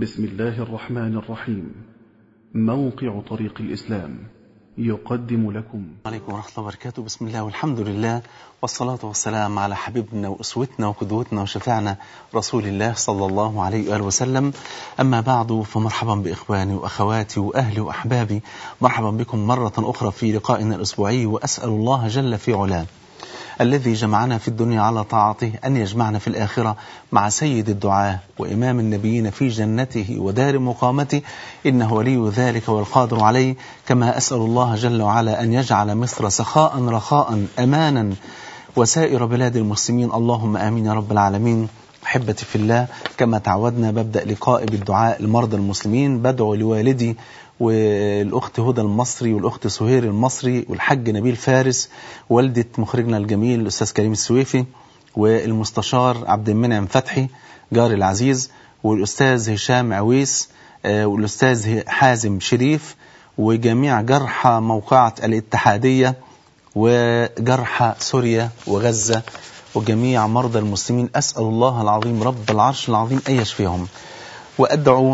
بسم الله الرحمن الرحيم موقع طريق الإسلام يقدم لكم عليكم ورحمة الله وبركاته بسم الله والحمد لله والصلاة والسلام على حبيبنا وأسوتنا وقدوتنا وشفعنا رسول الله صلى الله عليه وآله وسلم أما بعد فمرحبا بإخواني وأخواتي وأهلي وأحبابي مرحبا بكم مرة أخرى في لقائنا الأسبوعي وأسأل الله جل في علاه الذي جمعنا في الدنيا على طاعته أن يجمعنا في الآخرة مع سيد الدعاة وإمام النبيين في جنته ودار مقامته إنه ولي ذلك والقادر عليه كما أسأل الله جل وعلا أن يجعل مصر سخاء رخاء أمانا وسائر بلاد المسلمين اللهم آمين يا رب العالمين أحبتي في الله كما تعودنا ببدأ لقائي بالدعاء المرضى المسلمين بدعو لوالدي والأخت هدى المصري والأخت سهير المصري والحج نبيل فارس والدة مخرجنا الجميل الأستاذ كريم السويفي والمستشار عبد المنعم فتحي جاري العزيز والأستاذ هشام عويس والأستاذ حازم شريف وجميع جرحى موقعة الاتحادية وجرحى سوريا وغزة وجميع مرضى المسلمين أسأل الله العظيم رب العرش العظيم أن يشفيهم وأدعو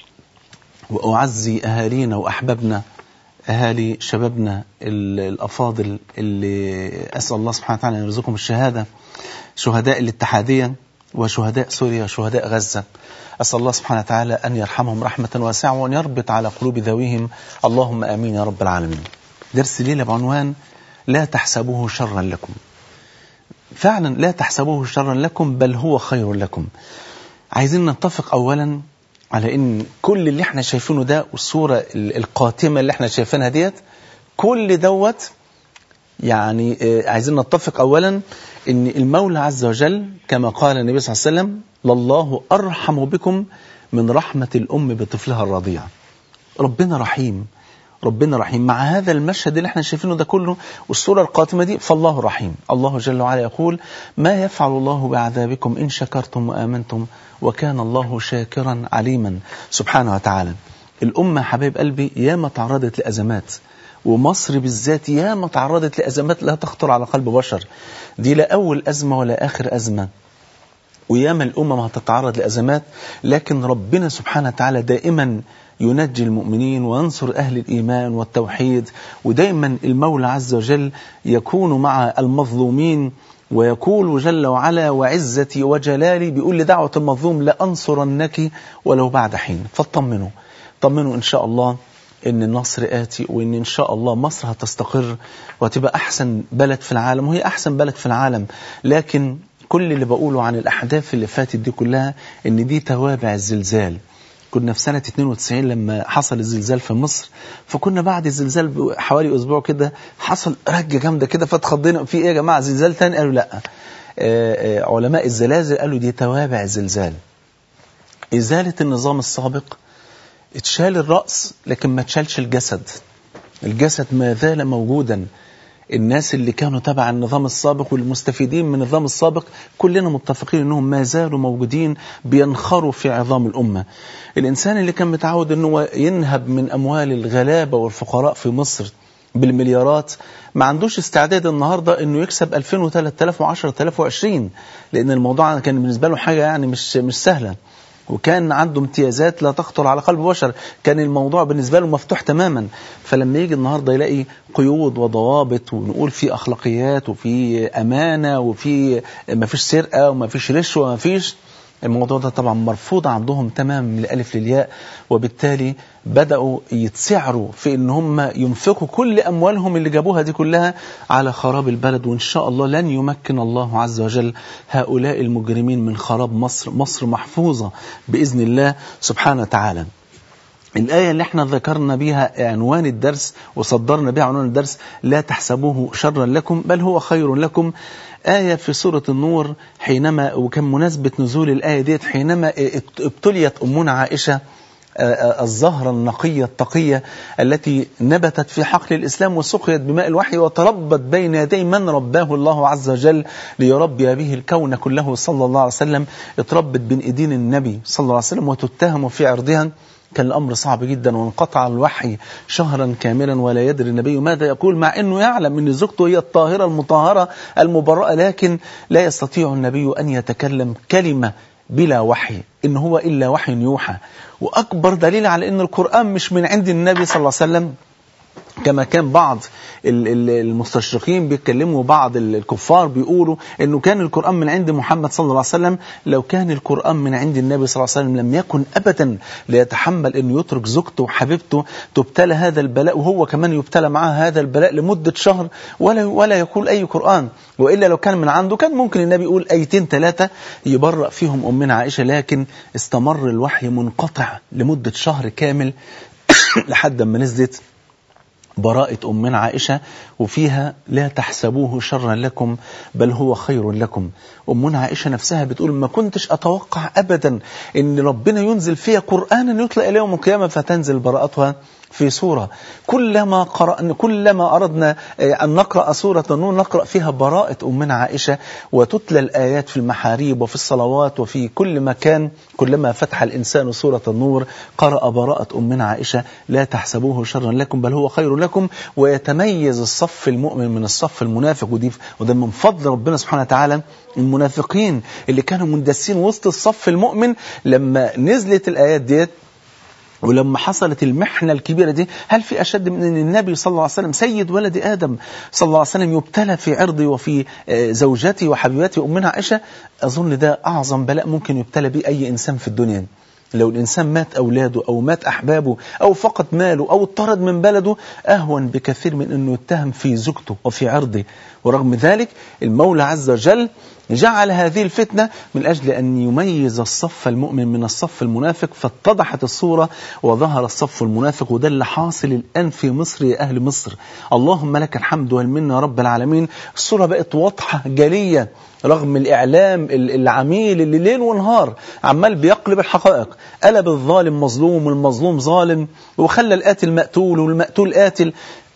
وأعزي أهالينا وأحبابنا أهالي شبابنا الأفاضل اللي أسأل الله سبحانه وتعالى أن يرزقهم الشهادة شهداء الاتحادية وشهداء سوريا وشهداء غزة أسأل الله سبحانه وتعالى أن يرحمهم رحمة واسعة وأن يربط على قلوب ذويهم اللهم آمين يا رب العالمين درس ليلة بعنوان لا تحسبوه شرا لكم فعلا لا تحسبوه شرا لكم بل هو خير لكم عايزين نتفق أولا على ان كل اللي احنا شايفينه ده والصورة القاتمة اللي احنا شايفينها ديت كل دوت يعني عايزين نتفق اولا ان المولى عز وجل كما قال النبي صلى الله عليه وسلم لله ارحم بكم من رحمة الام بطفلها الرضيع ربنا رحيم ربنا رحيم مع هذا المشهد اللي احنا شايفينه ده كله والصورة القاتمة دي فالله رحيم الله جل وعلا يقول ما يفعل الله بعذابكم إن شكرتم وآمنتم وكان الله شاكرا عليما سبحانه وتعالى الأمة حبايب قلبي ياما تعرضت لأزمات ومصر بالذات ياما تعرضت لأزمات لا تخطر على قلب بشر دي لا أول أزمة ولا آخر أزمة وياما الأمة هتتعرض لأزمات لكن ربنا سبحانه وتعالى دائما ينجي المؤمنين وينصر أهل الإيمان والتوحيد ودائما المولى عز وجل يكون مع المظلومين ويقول جل وعلا وعزتي وجلالي بيقول لدعوة المظلوم لأنصرنك ولو بعد حين فاطمنوا طمنوا إن شاء الله إن النصر آتي وإن إن شاء الله مصر هتستقر وهتبقى أحسن بلد في العالم وهي أحسن بلد في العالم لكن كل اللي بقوله عن الأحداث اللي فاتت دي كلها إن دي توابع الزلزال كنا في سنة 92 لما حصل الزلزال في مصر فكنا بعد الزلزال بحوالي أسبوع كده حصل رجة جامدة كده فاتخضينا في إيه يا جماعة زلزال تاني قالوا لا آآ آآ علماء الزلازل قالوا دي توابع الزلزال إزالة النظام السابق اتشال الرأس لكن ما اتشالش الجسد الجسد ما زال موجودا الناس اللي كانوا تبع النظام السابق والمستفيدين من النظام السابق كلنا متفقين انهم ما زالوا موجودين بينخروا في عظام الامه. الانسان اللي كان متعود انه ينهب من اموال الغلابه والفقراء في مصر بالمليارات ما عندوش استعداد النهارده انه يكسب 2000 و3000 و10000 و20 لان الموضوع كان بالنسبه له حاجه يعني مش مش سهله. وكان عنده امتيازات لا تخطر على قلب بشر كان الموضوع بالنسبة له مفتوح تماما فلما يجي النهاردة يلاقي قيود وضوابط ونقول في أخلاقيات وفي أمانة وفي ما فيش سرقة وما فيش رشوة ما فيش الموضوع ده طبعا مرفوض عندهم تماما من الألف للياء وبالتالي بدأوا يتسعروا في ان هم ينفقوا كل أموالهم اللي جابوها دي كلها على خراب البلد وإن شاء الله لن يمكن الله عز وجل هؤلاء المجرمين من خراب مصر مصر محفوظة بإذن الله سبحانه وتعالى الآية اللي احنا ذكرنا بها عنوان الدرس وصدرنا بها عنوان الدرس لا تحسبوه شرا لكم بل هو خير لكم آية في سورة النور حينما وكان مناسبة نزول الآية ديت حينما ابتليت أمنا عائشة الزهرة النقية التقية التي نبتت في حقل الإسلام وسقيت بماء الوحي وتربت بين يدي من رباه الله عز وجل ليربي به الكون كله صلى الله عليه وسلم اتربت بين ايدين النبي صلى الله عليه وسلم وتتهم في عرضها كان الأمر صعب جدا وانقطع الوحي شهرا كاملا ولا يدري النبي ماذا يقول مع أنه يعلم أن زوجته هي الطاهرة المطهرة المبرأة لكن لا يستطيع النبي أن يتكلم كلمة بلا وحي إن هو إلا وحي يوحى وأكبر دليل على أن القرآن مش من عند النبي صلى الله عليه وسلم كما كان بعض المستشرقين بيتكلموا بعض الكفار بيقولوا انه كان القرآن من عند محمد صلى الله عليه وسلم لو كان القرآن من عند النبي صلى الله عليه وسلم لم يكن ابدا ليتحمل انه يترك زوجته وحبيبته تبتلى هذا البلاء وهو كمان يبتلى معها هذا البلاء لمدة شهر ولا ولا يقول اي قرآن والا لو كان من عنده كان ممكن النبي يقول ايتين ثلاثة يبرأ فيهم امنا عائشة لكن استمر الوحي منقطع لمدة شهر كامل لحد ما نزلت براءة أمنا عائشة وفيها لا تحسبوه شرا لكم بل هو خير لكم أمنا عائشة نفسها بتقول ما كنتش أتوقع أبدا أن ربنا ينزل فيها قرآنا يطلع إلى يوم القيامة فتنزل براءتها في سورة كلما قرأنا كلما أردنا أن نقرأ سورة النور نقرأ فيها براءة أمنا عائشة وتتلى الآيات في المحاريب وفي الصلوات وفي كل مكان كلما فتح الإنسان سورة النور قرأ براءة أمنا عائشة لا تحسبوه شرا لكم بل هو خير لكم ويتميز الصف المؤمن من الصف المنافق ودي وده من فضل ربنا سبحانه وتعالى المنافقين اللي كانوا مندسين وسط الصف المؤمن لما نزلت الآيات ديت ولما حصلت المحنة الكبيرة دي هل في أشد من أن النبي صلى الله عليه وسلم سيد ولد آدم صلى الله عليه وسلم يبتلى في عرضي وفي زوجتي وحبيبتي أمنا عائشة أظن ده أعظم بلاء ممكن يبتلى به أي إنسان في الدنيا لو الإنسان مات أولاده أو مات أحبابه أو فقد ماله أو اطرد من بلده أهون بكثير من أنه يتهم في زوجته وفي عرضه ورغم ذلك المولى عز وجل جعل هذه الفتنة من أجل أن يميز الصف المؤمن من الصف المنافق فاتضحت الصورة وظهر الصف المنافق وده اللي حاصل الآن في مصر يا أهل مصر اللهم لك الحمد والمنة يا رب العالمين الصورة بقت واضحة جلية رغم الإعلام العميل اللي ليل ونهار عمال بيقلب الحقائق قلب الظالم مظلوم والمظلوم ظالم وخلى القاتل مقتول والمقتول قاتل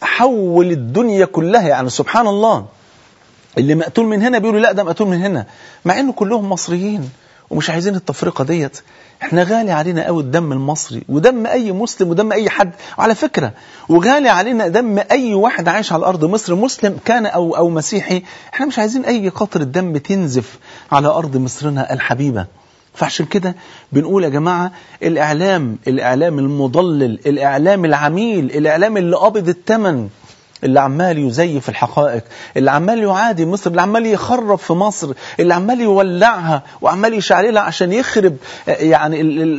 حول الدنيا كلها يعني سبحان الله اللي مقتول من هنا بيقولوا لا ده مقتول من هنا مع انه كلهم مصريين ومش عايزين التفرقة ديت احنا غالي علينا قوي الدم المصري ودم اي مسلم ودم اي حد وعلى فكرة وغالي علينا دم اي واحد عايش على ارض مصر مسلم كان او او مسيحي احنا مش عايزين اي قطرة دم تنزف على ارض مصرنا الحبيبة فعشان كده بنقول يا جماعة الإعلام الإعلام المضلل الإعلام العميل الإعلام اللي قابض الثمن اللي عمال يزيف الحقائق اللي عمال يعادي مصر اللي عمال يخرب في مصر اللي عمال يولعها وعمال يشعللها عشان يخرب يعني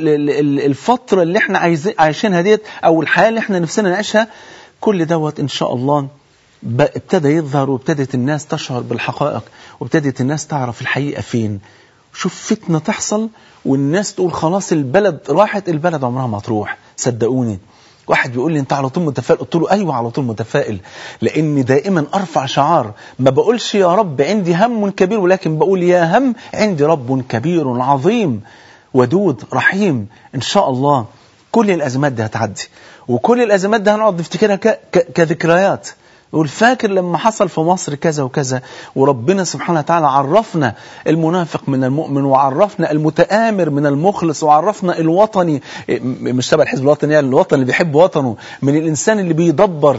الفترة اللي احنا عايشينها ديت او الحياة اللي احنا نفسنا نعيشها كل دوت ان شاء الله ابتدى يظهر وابتدت الناس تشعر بالحقائق وابتدت الناس تعرف الحقيقة فين شوف فتنة تحصل والناس تقول خلاص البلد راحت البلد عمرها ما تروح صدقوني واحد بيقول لي انت على طول متفائل قلت له ايوه على طول متفائل لاني دائما ارفع شعار ما بقولش يا رب عندي هم كبير ولكن بقول يا هم عندي رب كبير عظيم ودود رحيم ان شاء الله كل الازمات دي هتعدي وكل الازمات دي هنقعد نفتكرها كذكريات يقول فاكر لما حصل في مصر كذا وكذا وربنا سبحانه وتعالى عرفنا المنافق من المؤمن وعرفنا المتآمر من المخلص وعرفنا الوطني مش تبع الحزب الوطني يعني الوطن اللي بيحب وطنه من الإنسان اللي بيدبر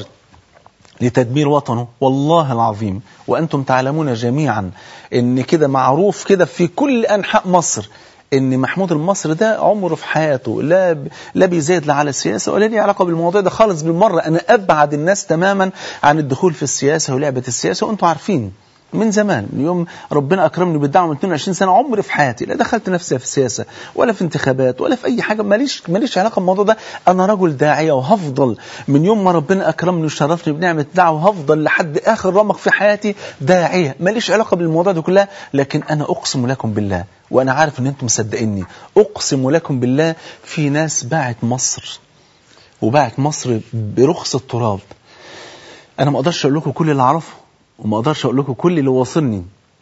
لتدمير وطنه والله العظيم وأنتم تعلمون جميعا ان كده معروف كده في كل أنحاء مصر ان محمود المصري ده عمره في حياته لا لا بيزايد لا على السياسه ولا ليه علاقه بالموضوع ده خالص بالمره انا ابعد الناس تماما عن الدخول في السياسه ولعبه السياسه وانتم عارفين من زمان من يوم ربنا اكرمني بالدعوه من 22 سنه عمري في حياتي لا دخلت نفسي في السياسه ولا في انتخابات ولا في اي حاجه ماليش ماليش علاقه بالموضوع ده انا رجل داعيه وهفضل من يوم ما ربنا اكرمني وشرفني بنعمه الدعوه هفضل لحد اخر رمق في حياتي داعيه ماليش علاقه بالموضوع ده كلها لكن انا اقسم لكم بالله وانا عارف ان انتم مصدقيني اقسم لكم بالله في ناس باعت مصر وباعت مصر برخص التراب انا ما اقدرش اقول لكم كل اللي اعرفه وما اقدرش اقول لكم كل اللي واصلني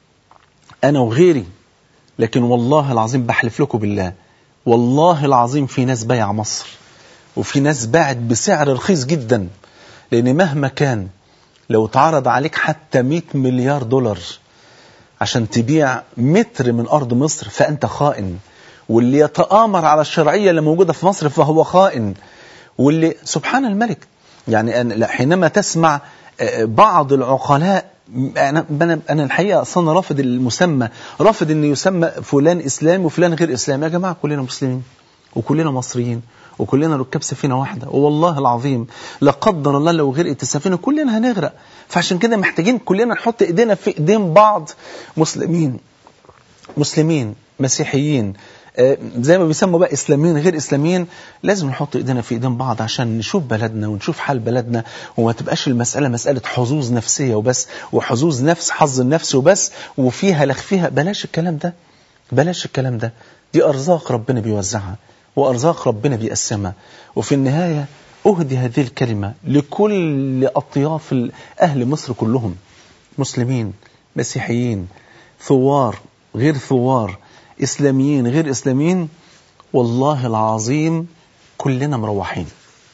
انا وغيري لكن والله العظيم بحلف لكم بالله والله العظيم في ناس بايع مصر وفي ناس باعت بسعر رخيص جدا لان مهما كان لو اتعرض عليك حتى 100 مليار دولار عشان تبيع متر من أرض مصر فأنت خائن واللي يتآمر على الشرعية اللي موجودة في مصر فهو خائن واللي سبحان الملك يعني حينما تسمع بعض العقلاء انا انا انا الحقيقه اصلا رافض المسمى رافض ان يسمى فلان اسلامي وفلان غير اسلامي يا جماعه كلنا مسلمين وكلنا مصريين وكلنا ركاب سفينه واحده والله العظيم لا قدر الله لو غرقت السفينه كلنا هنغرق فعشان كده محتاجين كلنا نحط ايدينا في ايدين بعض مسلمين مسلمين مسيحيين آه، زي ما بيسموا بقى اسلاميين غير اسلاميين لازم نحط ايدينا في ايدين بعض عشان نشوف بلدنا ونشوف حال بلدنا وما تبقاش المساله مساله حظوظ نفسيه وبس وحظوظ نفس حظ النفس وبس وفيها لخ فيها بلاش الكلام ده بلاش الكلام ده دي ارزاق ربنا بيوزعها وارزاق ربنا بيقسمها وفي النهايه اهدي هذه الكلمه لكل اطياف اهل مصر كلهم مسلمين مسيحيين ثوار غير ثوار إسلاميين غير إسلاميين والله العظيم كلنا مروحين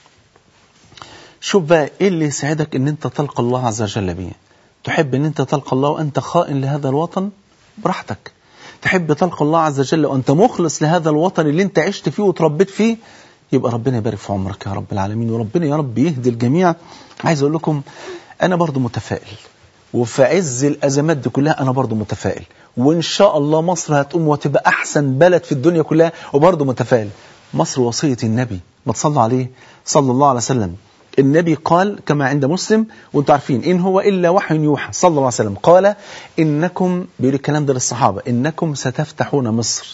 شوف بقى إيه اللي يسعدك إن أنت تلقى الله عز وجل بيه تحب إن أنت تلقى الله وأنت خائن لهذا الوطن براحتك تحب تلقى الله عز وجل وأنت مخلص لهذا الوطن اللي أنت عشت فيه وتربيت فيه يبقى ربنا يبارك في عمرك يا رب العالمين وربنا يا رب يهدي الجميع عايز أقول لكم أنا برضو متفائل وفي عز الأزمات دي كلها أنا برضو متفائل وإن شاء الله مصر هتقوم وتبقى أحسن بلد في الدنيا كلها وبرضو متفائل مصر وصية النبي ما تصلوا عليه صلى الله عليه وسلم النبي قال كما عند مسلم وانتم عارفين إن هو إلا وحي يوحى صلى الله عليه وسلم قال إنكم بيقول الكلام ده للصحابة إنكم ستفتحون مصر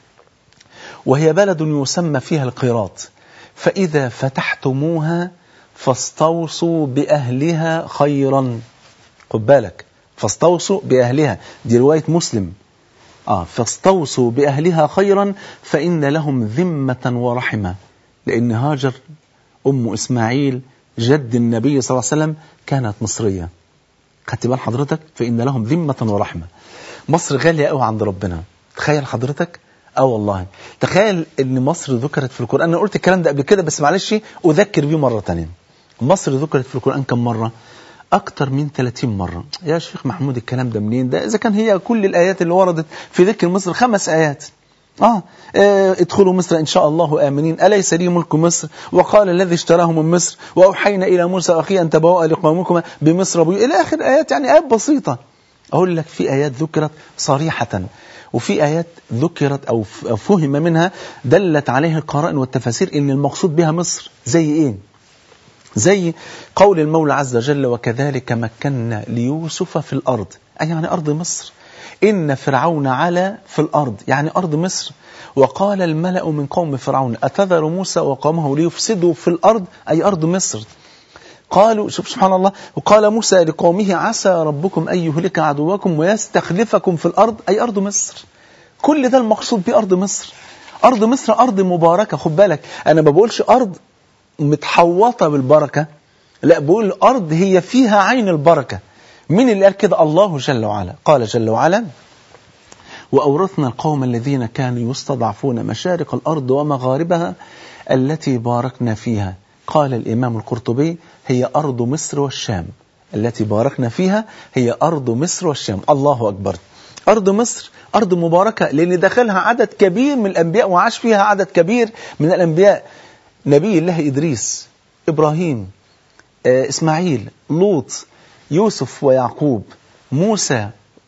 وهي بلد يسمى فيها القيراط فإذا فتحتموها فاستوصوا بأهلها خيرا خد بالك فاستوصوا بأهلها دي رواية مسلم آه فاستوصوا بأهلها خيرا فإن لهم ذمة ورحمة لأن هاجر أم إسماعيل جد النبي صلى الله عليه وسلم كانت مصرية خدت بال حضرتك فإن لهم ذمة ورحمة مصر غالية قوي عند ربنا تخيل حضرتك اه والله تخيل ان مصر ذكرت في القرآن انا قلت الكلام ده قبل كده بس معلش اذكر بيه مرة تانية مصر ذكرت في القرآن كم مرة أكتر من 30 مرة يا شيخ محمود الكلام ده منين ده إذا كان هي كل الآيات اللي وردت في ذكر مصر خمس آيات آه. آه ادخلوا مصر إن شاء الله آمنين أليس لي ملك مصر وقال الذي اشتراه من مصر وأوحينا إلى موسى أخي أن تبوأ لقومكما بمصر بيو إلى آخر آيات يعني آيات بسيطة أقول لك في آيات ذكرت صريحة وفي آيات ذكرت أو فهم منها دلت عليها القرائن والتفاسير إن المقصود بها مصر زي إيه زي قول المولى عز وجل وكذلك مكنا ليوسف في الأرض أي يعني أرض مصر إن فرعون علا في الأرض يعني أرض مصر وقال الملأ من قوم فرعون أتذر موسى وقومه ليفسدوا في الأرض أي أرض مصر قالوا شوف سبحان الله وقال موسى لقومه عسى ربكم أن يهلك عدوكم ويستخلفكم في الأرض أي أرض مصر كل ده المقصود بأرض مصر أرض مصر أرض مباركة خد بالك أنا ما بقولش أرض متحوطة بالبركة لا بقول الأرض هي فيها عين البركة مين اللي قال كده الله جل وعلا قال جل وعلا وأورثنا القوم الذين كانوا يستضعفون مشارق الأرض ومغاربها التي باركنا فيها قال الإمام القرطبي هي أرض مصر والشام التي باركنا فيها هي أرض مصر والشام الله أكبر أرض مصر أرض مباركة لأن دخلها عدد كبير من الأنبياء وعاش فيها عدد كبير من الأنبياء نبي الله إدريس إبراهيم إسماعيل لوط يوسف ويعقوب موسى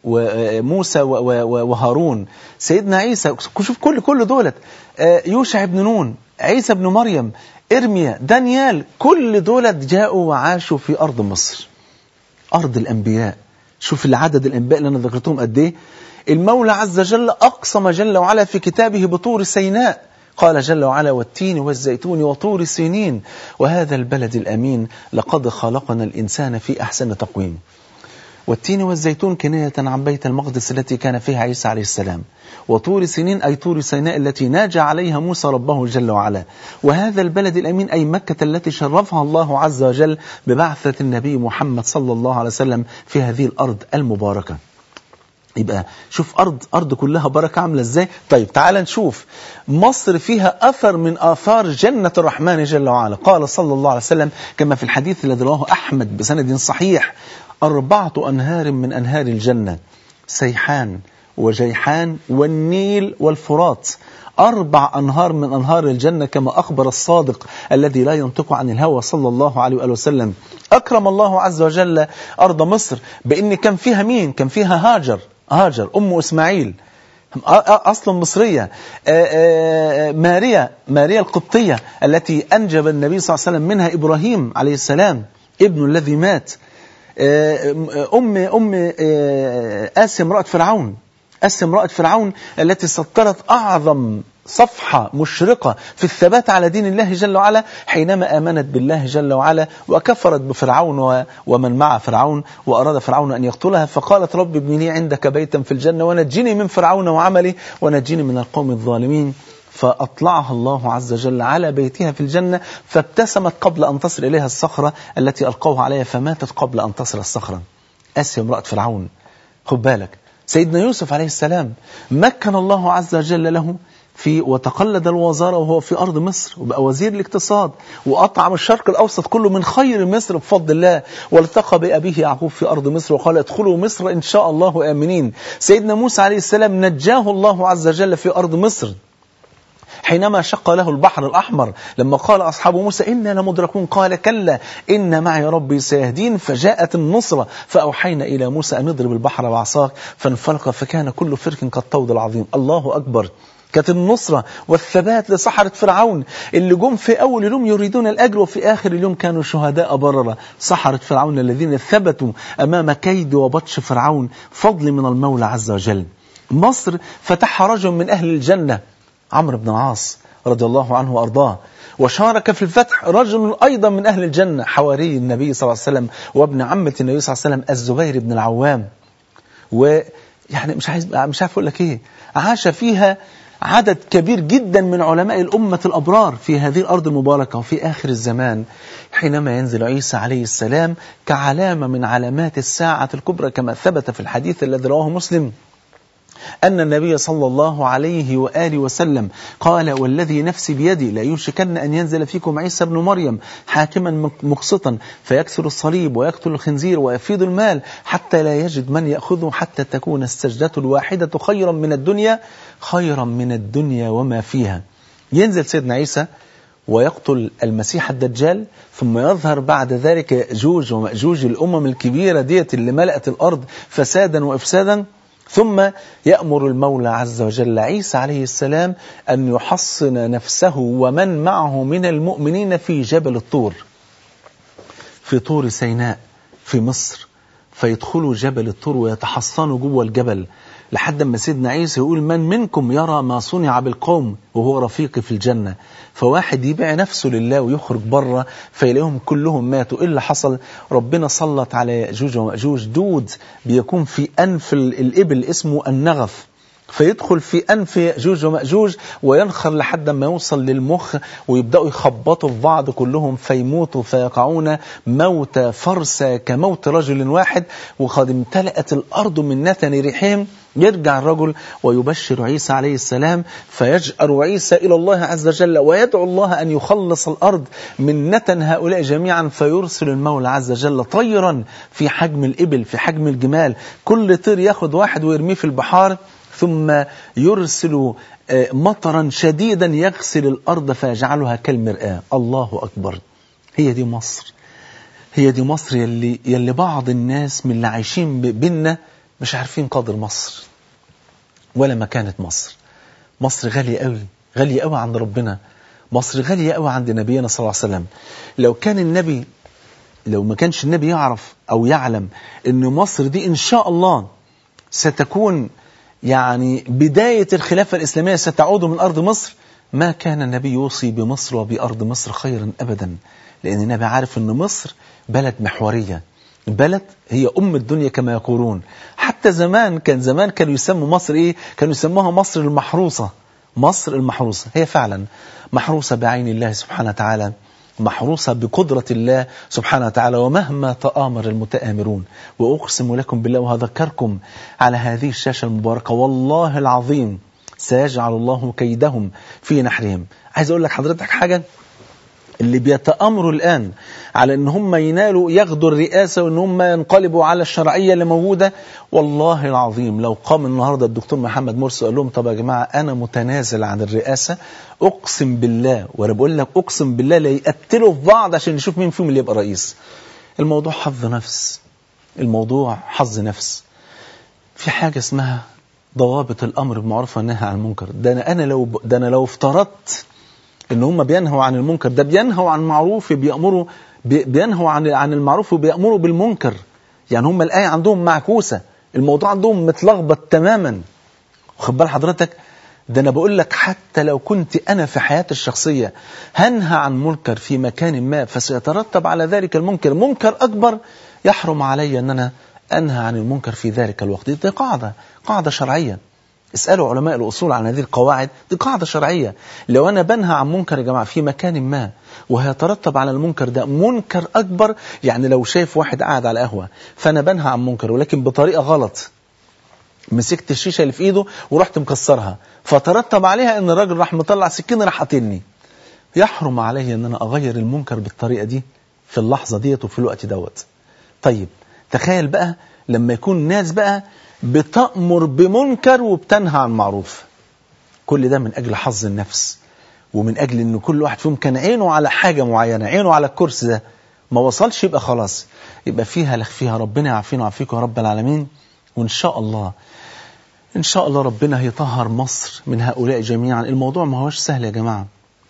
وموسى وهارون سيدنا عيسى شوف كل كل دولت يوشع بن نون عيسى بن مريم إرميا دانيال كل دولت جاءوا وعاشوا في أرض مصر أرض الأنبياء شوف العدد الأنبياء اللي أنا ذكرتهم قد إيه المولى عز وجل أقسم جل وعلا في كتابه بطور سيناء قال جل وعلا والتين والزيتون وطور سينين وهذا البلد الأمين لقد خلقنا الإنسان في أحسن تقويم والتين والزيتون كناية عن بيت المقدس التي كان فيها عيسى عليه السلام وطور سنين أي طور سيناء التي ناجى عليها موسى ربه جل وعلا وهذا البلد الأمين أي مكة التي شرفها الله عز وجل ببعثة النبي محمد صلى الله عليه وسلم في هذه الأرض المباركة يبقى شوف أرض أرض كلها بركة عاملة إزاي طيب تعال نشوف مصر فيها أثر من آثار جنة الرحمن جل وعلا قال صلى الله عليه وسلم كما في الحديث الذي رواه أحمد بسند صحيح أربعة أنهار من أنهار الجنة سيحان وجيحان والنيل والفرات أربع أنهار من أنهار الجنة كما أخبر الصادق الذي لا ينطق عن الهوى صلى الله عليه وآله وسلم أكرم الله عز وجل أرض مصر بأن كان فيها مين كان فيها هاجر هاجر أم إسماعيل أصلا مصرية ماريا ماريا القبطية التي أنجب النبي صلى الله عليه وسلم منها إبراهيم عليه السلام ابن الذي مات أم أم آسيا امرأة فرعون آسيا امرأة فرعون التي سطرت أعظم صفحة مشرقة في الثبات على دين الله جل وعلا حينما آمنت بالله جل وعلا وكفرت بفرعون ومن مع فرعون وأراد فرعون أن يقتلها فقالت رب ابن لي عندك بيتا في الجنة ونجني من فرعون وعملي ونجني من القوم الظالمين فأطلعها الله عز وجل على بيتها في الجنة فابتسمت قبل أن تصل إليها الصخرة التي ألقوها عليها فماتت قبل أن تصل الصخرة آسيا امرأة فرعون خد بالك سيدنا يوسف عليه السلام مكن الله عز وجل له في وتقلد الوزارة وهو في أرض مصر وبقى وزير الاقتصاد وأطعم الشرق الأوسط كله من خير مصر بفضل الله والتقى بأبيه يعقوب في أرض مصر وقال ادخلوا مصر إن شاء الله آمنين سيدنا موسى عليه السلام نجاه الله عز وجل في أرض مصر حينما شق له البحر الأحمر لما قال أصحاب موسى إنا لمدركون قال كلا إن معي ربي سيهدين فجاءت النصرة فأوحينا إلى موسى أن يضرب البحر بعصاك فانفلق فكان كل فرق كالطود العظيم الله أكبر كانت النصرة والثبات لسحرة فرعون اللي جم في أول اليوم يريدون الأجر وفي آخر اليوم كانوا شهداء بررة سحرة فرعون الذين ثبتوا أمام كيد وبطش فرعون فضل من المولى عز وجل مصر فتحها رجل من أهل الجنة عمرو بن العاص رضي الله عنه وأرضاه وشارك في الفتح رجل أيضا من أهل الجنة حواري النبي صلى الله عليه وسلم وابن عمة النبي صلى الله عليه وسلم الزبير بن العوام ويعني مش عايز مش عارف أقول لك إيه عاش فيها عدد كبير جدا من علماء الأمة الأبرار في هذه الأرض المباركة وفي آخر الزمان حينما ينزل عيسى عليه السلام كعلامة من علامات الساعة الكبرى كما ثبت في الحديث الذي رواه مسلم أن النبي صلى الله عليه وآله وسلم قال والذي نفسي بيدي لا يوشكن أن ينزل فيكم عيسى بن مريم حاكما مقسطا فيكسر الصليب ويقتل الخنزير ويفيض المال حتى لا يجد من يأخذه حتى تكون السجدة الواحدة خيرا من الدنيا خيرا من الدنيا وما فيها ينزل سيدنا عيسى ويقتل المسيح الدجال ثم يظهر بعد ذلك يأجوج ومأجوج الأمم الكبيرة ديت اللي ملأت الأرض فسادا وإفسادا ثم يأمر المولى عز وجل عيسى عليه السلام أن يحصن نفسه ومن معه من المؤمنين في جبل الطور في طور سيناء في مصر فيدخلوا جبل الطور ويتحصنوا جوه الجبل لحد ما سيدنا عيسى يقول من منكم يرى ما صنع بالقوم وهو رفيقي في الجنة فواحد يبيع نفسه لله ويخرج بره فيلاقيهم كلهم ماتوا إيه اللي حصل ربنا سلط على يأجوج ومأجوج دود بيكون في أنف الإبل اسمه النغف فيدخل في أنف يأجوج ومأجوج وينخر لحد ما يوصل للمخ ويبدأوا يخبطوا في بعض كلهم فيموتوا فيقعون موت فرسة كموت رجل واحد وقد امتلأت الأرض من نتن ريحهم يرجع الرجل ويبشر عيسى عليه السلام فيجأر عيسى إلى الله عز وجل ويدعو الله أن يخلص الأرض من نتن هؤلاء جميعا فيرسل المولى عز وجل طيرا في حجم الإبل في حجم الجمال كل طير ياخد واحد ويرميه في البحار ثم يرسل مطرا شديدا يغسل الأرض فيجعلها كالمرآة الله أكبر هي دي مصر هي دي مصر يلي, يلي بعض الناس من اللي عايشين بينا مش عارفين قدر مصر ولا مكانة مصر مصر غالية قوي غالية قوي عند ربنا مصر غالية قوي عند نبينا صلى الله عليه وسلم لو كان النبي لو ما كانش النبي يعرف أو يعلم أن مصر دي إن شاء الله ستكون يعني بداية الخلافة الإسلامية ستعود من أرض مصر ما كان النبي يوصي بمصر وبأرض مصر خيرا أبدا لأن النبي عارف أن مصر بلد محورية بلد هي أم الدنيا كما يقولون حتى زمان كان زمان كانوا يسموا مصر إيه كانوا يسموها مصر المحروسة مصر المحروسة هي فعلا محروسة بعين الله سبحانه وتعالى محروسة بقدرة الله سبحانه وتعالى ومهما تآمر المتآمرون وأقسم لكم بالله وهذكركم على هذه الشاشة المباركة والله العظيم سيجعل الله كيدهم في نحرهم عايز أقول لك حضرتك حاجة اللي بيتأمروا الآن على ان هم ينالوا ياخدوا الرئاسة وان هم ينقلبوا على الشرعية اللي موجودة والله العظيم لو قام النهاردة الدكتور محمد مرسي قال لهم طب يا جماعة أنا متنازل عن الرئاسة أقسم بالله وأنا بقول لك أقسم بالله لا يقتلوا في بعض عشان نشوف مين فيهم اللي يبقى رئيس الموضوع حظ نفس الموضوع حظ نفس في حاجة اسمها ضوابط الأمر بالمعروف والنهي عن المنكر ده أنا, أنا لو ده أنا لو افترضت ان هم بينهوا عن المنكر ده بينهوا عن المعروف بيأمروا بينهوا عن عن المعروف وبيأمروا بالمنكر يعني هم الآية عندهم معكوسة الموضوع عندهم متلخبط تماما واخد بال حضرتك ده انا بقول لك حتى لو كنت انا في حياتي الشخصيه هنهى عن منكر في مكان ما فسيترتب على ذلك المنكر منكر اكبر يحرم علي ان انا انهى عن المنكر في ذلك الوقت دي قاعده قاعده شرعيه اسالوا علماء الاصول عن هذه القواعد دي قاعده شرعيه لو انا بنهى عن منكر يا جماعه في مكان ما وهيترتب على المنكر ده منكر اكبر يعني لو شايف واحد قاعد على قهوه فانا بنهى عن منكر ولكن بطريقه غلط مسكت الشيشه اللي في ايده ورحت مكسرها فترتب عليها ان الراجل راح مطلع سكينه راح قاتلني يحرم علي ان انا اغير المنكر بالطريقه دي في اللحظه ديت وفي الوقت دوت طيب تخيل بقى لما يكون ناس بقى بتأمر بمنكر وبتنهى عن معروف كل ده من أجل حظ النفس ومن أجل أن كل واحد فيهم كان عينه على حاجة معينة عينه على الكرسي ده ما وصلش يبقى خلاص يبقى فيها لخ فيها ربنا يعافينا ويعافيكم يا رب العالمين وإن شاء الله إن شاء الله ربنا هيطهر مصر من هؤلاء جميعا الموضوع ما هوش سهل يا جماعة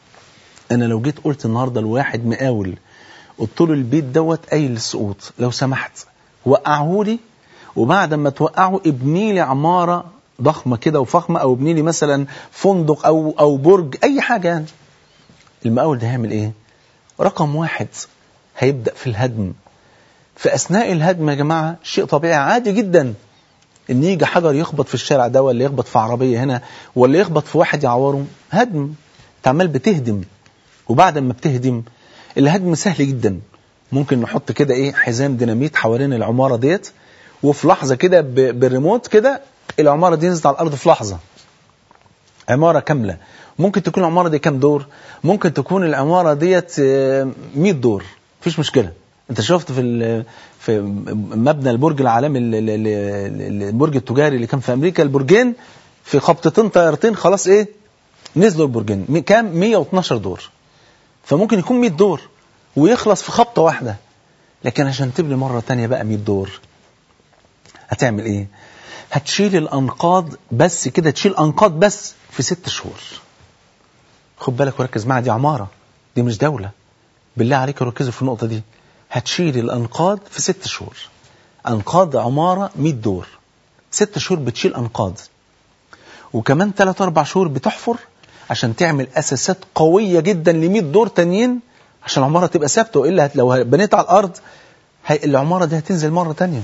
أنا لو جيت قلت النهاردة لواحد مقاول قلت له البيت دوت قايل للسقوط لو سمحت وقعه لي وبعد ما توقعه ابني لي عمارة ضخمة كده وفخمة أو ابني لي مثلا فندق أو أو برج أي حاجة يعني المقاول ده هيعمل إيه؟ رقم واحد هيبدأ في الهدم في أثناء الهدم يا جماعة شيء طبيعي عادي جدا إن يجي حجر يخبط في الشارع ده ولا يخبط في عربية هنا ولا يخبط في واحد يعوره هدم تعمل بتهدم وبعد ما بتهدم الهدم سهل جدا ممكن نحط كده ايه حزام ديناميت حوالين العمارة ديت وفي لحظة كده بالريموت كده العمارة دي نزلت على الأرض في لحظة عمارة كاملة ممكن تكون العمارة دي كام دور ممكن تكون العمارة ديت 100 دور مفيش مشكلة انت شفت في في مبنى البرج العالمي البرج التجاري اللي كان في امريكا البرجين في خبطتين طيارتين خلاص ايه نزلوا البرجين كام 112 دور فممكن يكون 100 دور ويخلص في خبطة واحدة لكن عشان تبني مرة تانية بقى 100 دور هتعمل ايه هتشيل الانقاض بس كده تشيل انقاض بس في ست شهور خد بالك وركز معايا دي عمارة دي مش دولة بالله عليك ركزوا في النقطة دي هتشيل الانقاض في ست شهور انقاض عمارة 100 دور ست شهور بتشيل انقاض وكمان 3 4 شهور بتحفر عشان تعمل اساسات قوية جدا ل 100 دور تانيين عشان العمارة تبقى ثابتة والا لو بنيت على الارض هي العمارة دي هتنزل مرة تانية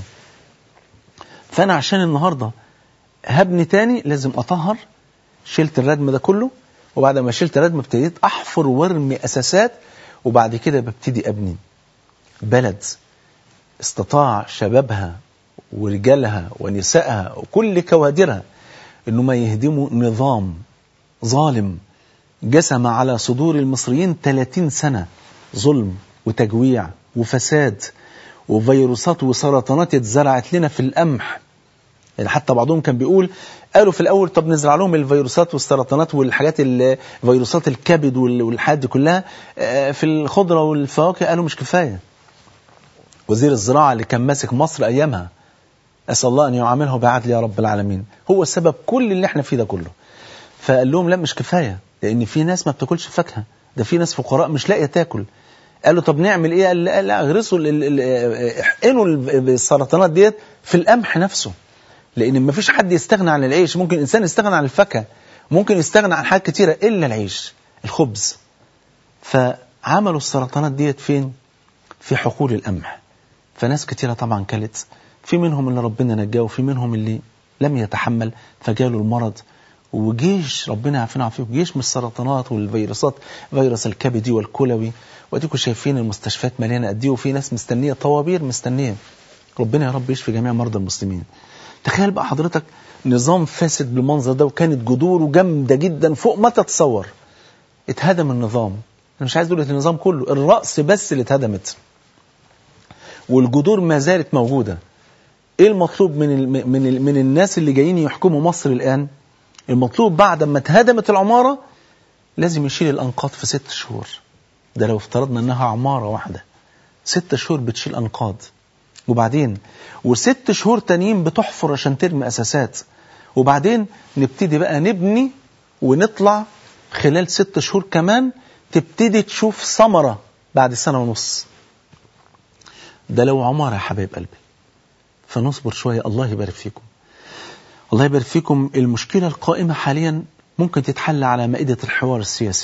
فأنا عشان النهاردة هبني تاني لازم أطهر شلت الردم ده كله وبعد ما شلت الردم ابتديت أحفر وارمي أساسات وبعد كده ببتدي أبني بلد استطاع شبابها ورجالها ونسائها وكل كوادرها انه ما يهدموا نظام ظالم جسم على صدور المصريين 30 سنة ظلم وتجويع وفساد وفيروسات وسرطانات اتزرعت لنا في القمح يعني حتى بعضهم كان بيقول قالوا في الأول طب نزرع لهم الفيروسات والسرطانات والحاجات فيروسات الكبد والحاجات دي كلها في الخضرة والفواكه قالوا مش كفاية وزير الزراعة اللي كان ماسك مصر أيامها أسأل الله أن يعامله بعدل يا رب العالمين هو السبب كل اللي احنا فيه ده كله فقال لهم لا مش كفاية لأن في ناس ما بتاكلش فاكهة ده في ناس فقراء مش لاقية تاكل قالوا طب نعمل ايه قال لا اغرسوا احقنوا السرطانات ديت في القمح نفسه لان ما فيش حد يستغنى عن العيش ممكن الانسان يستغنى عن الفاكهه ممكن يستغنى عن حاجات كتيره الا العيش الخبز فعملوا السرطانات ديت فين في حقول القمح فناس كتيره طبعا كلت في منهم اللي ربنا نجاه وفي منهم اللي لم يتحمل فجاله المرض وجيش ربنا يعافينا ويعافيكم جيش من السرطانات والفيروسات فيروس الكبدي والكلوي واديكم شايفين المستشفيات مليانه قد ايه وفي ناس مستنيه طوابير مستنيه ربنا يا رب يشفي جميع مرضى المسلمين تخيل بقى حضرتك نظام فاسد بالمنظر ده وكانت جذوره جامده جدا فوق ما تتصور اتهدم النظام مش عايز دولة النظام كله الرأس بس اللي اتهدمت والجذور ما زالت موجودة ايه المطلوب من ال من ال من الناس اللي جايين يحكموا مصر الآن المطلوب بعد ما اتهدمت العمارة لازم يشيل الأنقاض في ست شهور ده لو افترضنا انها عمارة واحدة ست شهور بتشيل أنقاض وبعدين وست شهور تانيين بتحفر عشان ترمي أساسات وبعدين نبتدي بقى نبني ونطلع خلال ست شهور كمان تبتدي تشوف ثمرة بعد سنة ونص ده لو عمارة يا حبايب قلبي فنصبر شوية الله يبارك فيكم الله يبارك فيكم المشكلة القائمة حاليا ممكن تتحل على مائدة الحوار السياسي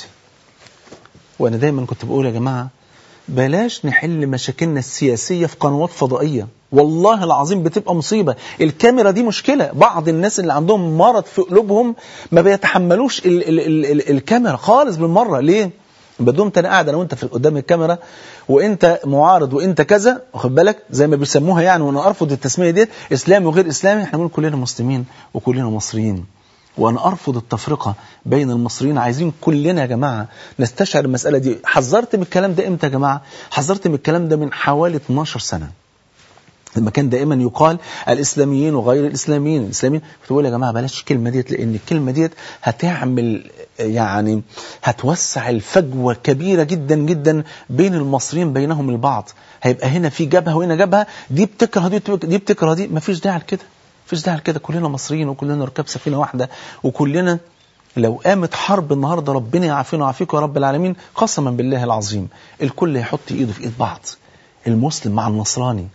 وأنا دايما كنت بقول يا جماعة بلاش نحل مشاكلنا السياسية في قنوات فضائية والله العظيم بتبقى مصيبة الكاميرا دي مشكلة بعض الناس اللي عندهم مرض في قلوبهم ما بيتحملوش ال ال ال ال الكاميرا خالص بالمرة ليه بدون انا قاعد انا وانت في قدام الكاميرا وانت معارض وانت كذا واخد بالك زي ما بيسموها يعني وانا ارفض التسميه ديت اسلامي وغير اسلامي احنا بنقول كلنا مسلمين وكلنا مصريين وانا ارفض التفرقه بين المصريين عايزين كلنا يا جماعه نستشعر المساله دي حذرت من الكلام ده امتى يا جماعه حذرت من الكلام ده من حوالي 12 سنه لما كان دائما يقال الاسلاميين وغير الاسلاميين الاسلاميين كنت بقول يا جماعه بلاش الكلمه ديت لان الكلمه ديت هتعمل يعني هتوسع الفجوه كبيره جدا جدا بين المصريين بينهم البعض هيبقى هنا في جبهه وهنا جبهه دي بتكره دي دي بتكره دي مفيش داعي لكده مفيش داعي لكده كلنا مصريين وكلنا ركاب سفينه واحده وكلنا لو قامت حرب النهارده ربنا يعافينا ويعافيكم يا رب العالمين قسما بالله العظيم الكل هيحط ايده في ايد بعض المسلم مع النصراني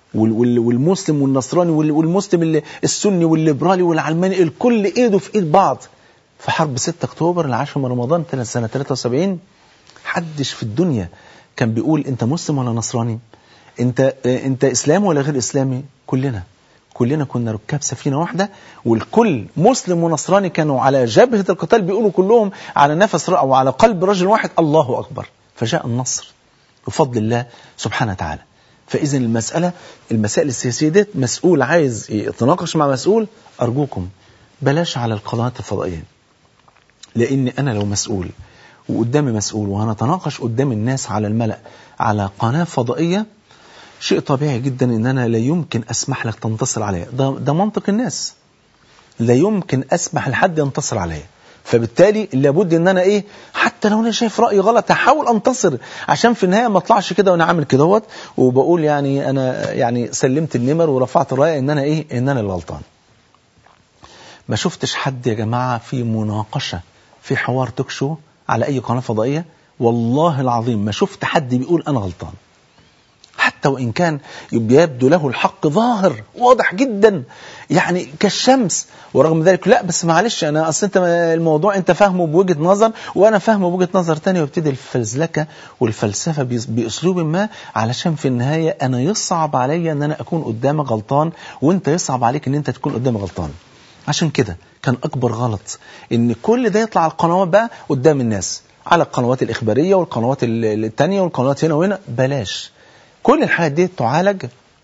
والمسلم والنصراني والمسلم السني والليبرالي والعلماني الكل ايده في ايد بعض في حرب 6 اكتوبر العاشر من رمضان سنه 73 حدش في الدنيا كان بيقول انت مسلم ولا نصراني انت انت اسلامي ولا غير اسلامي كلنا كلنا كنا ركاب سفينه واحده والكل مسلم ونصراني كانوا على جبهه القتال بيقولوا كلهم على نفس او على قلب رجل واحد الله اكبر فجاء النصر بفضل الله سبحانه وتعالى فإذا المسألة المسائل السياسية ديت مسؤول عايز يتناقش مع مسؤول أرجوكم بلاش على القنوات الفضائية لأن أنا لو مسؤول وقدامي مسؤول وهنتناقش قدام الناس على الملأ على قناة فضائية شيء طبيعي جدا ان انا لا يمكن اسمح لك تنتصر عليا ده, ده منطق الناس لا يمكن اسمح لحد ينتصر عليا فبالتالي لابد ان انا ايه حتى لو انا شايف رايي غلط هحاول انتصر عشان في النهايه ما اطلعش كده وانا عامل كدهوت وبقول يعني انا يعني سلمت النمر ورفعت الرايه ان انا ايه ان انا اللي غلطان ما شفتش حد يا جماعه في مناقشه في حوار توك شو على اي قناه فضائيه والله العظيم ما شفت حد بيقول انا غلطان حتى وإن كان يبدو له الحق ظاهر واضح جدا يعني كالشمس ورغم ذلك لا بس معلش أنا أصل أنت الموضوع أنت فاهمه بوجهة نظر وأنا فاهمه بوجهة نظر تانية ويبتدي الفزلكة والفلسفة بأسلوب ما علشان في النهاية أنا يصعب عليا أن أنا أكون قدامك غلطان وأنت يصعب عليك أن أنت تكون قدامي غلطان عشان كده كان أكبر غلط إن كل ده يطلع على القنوات بقى قدام الناس على القنوات الإخبارية والقنوات التانية والقنوات هنا وهنا بلاش كل الحاجات دي تعالج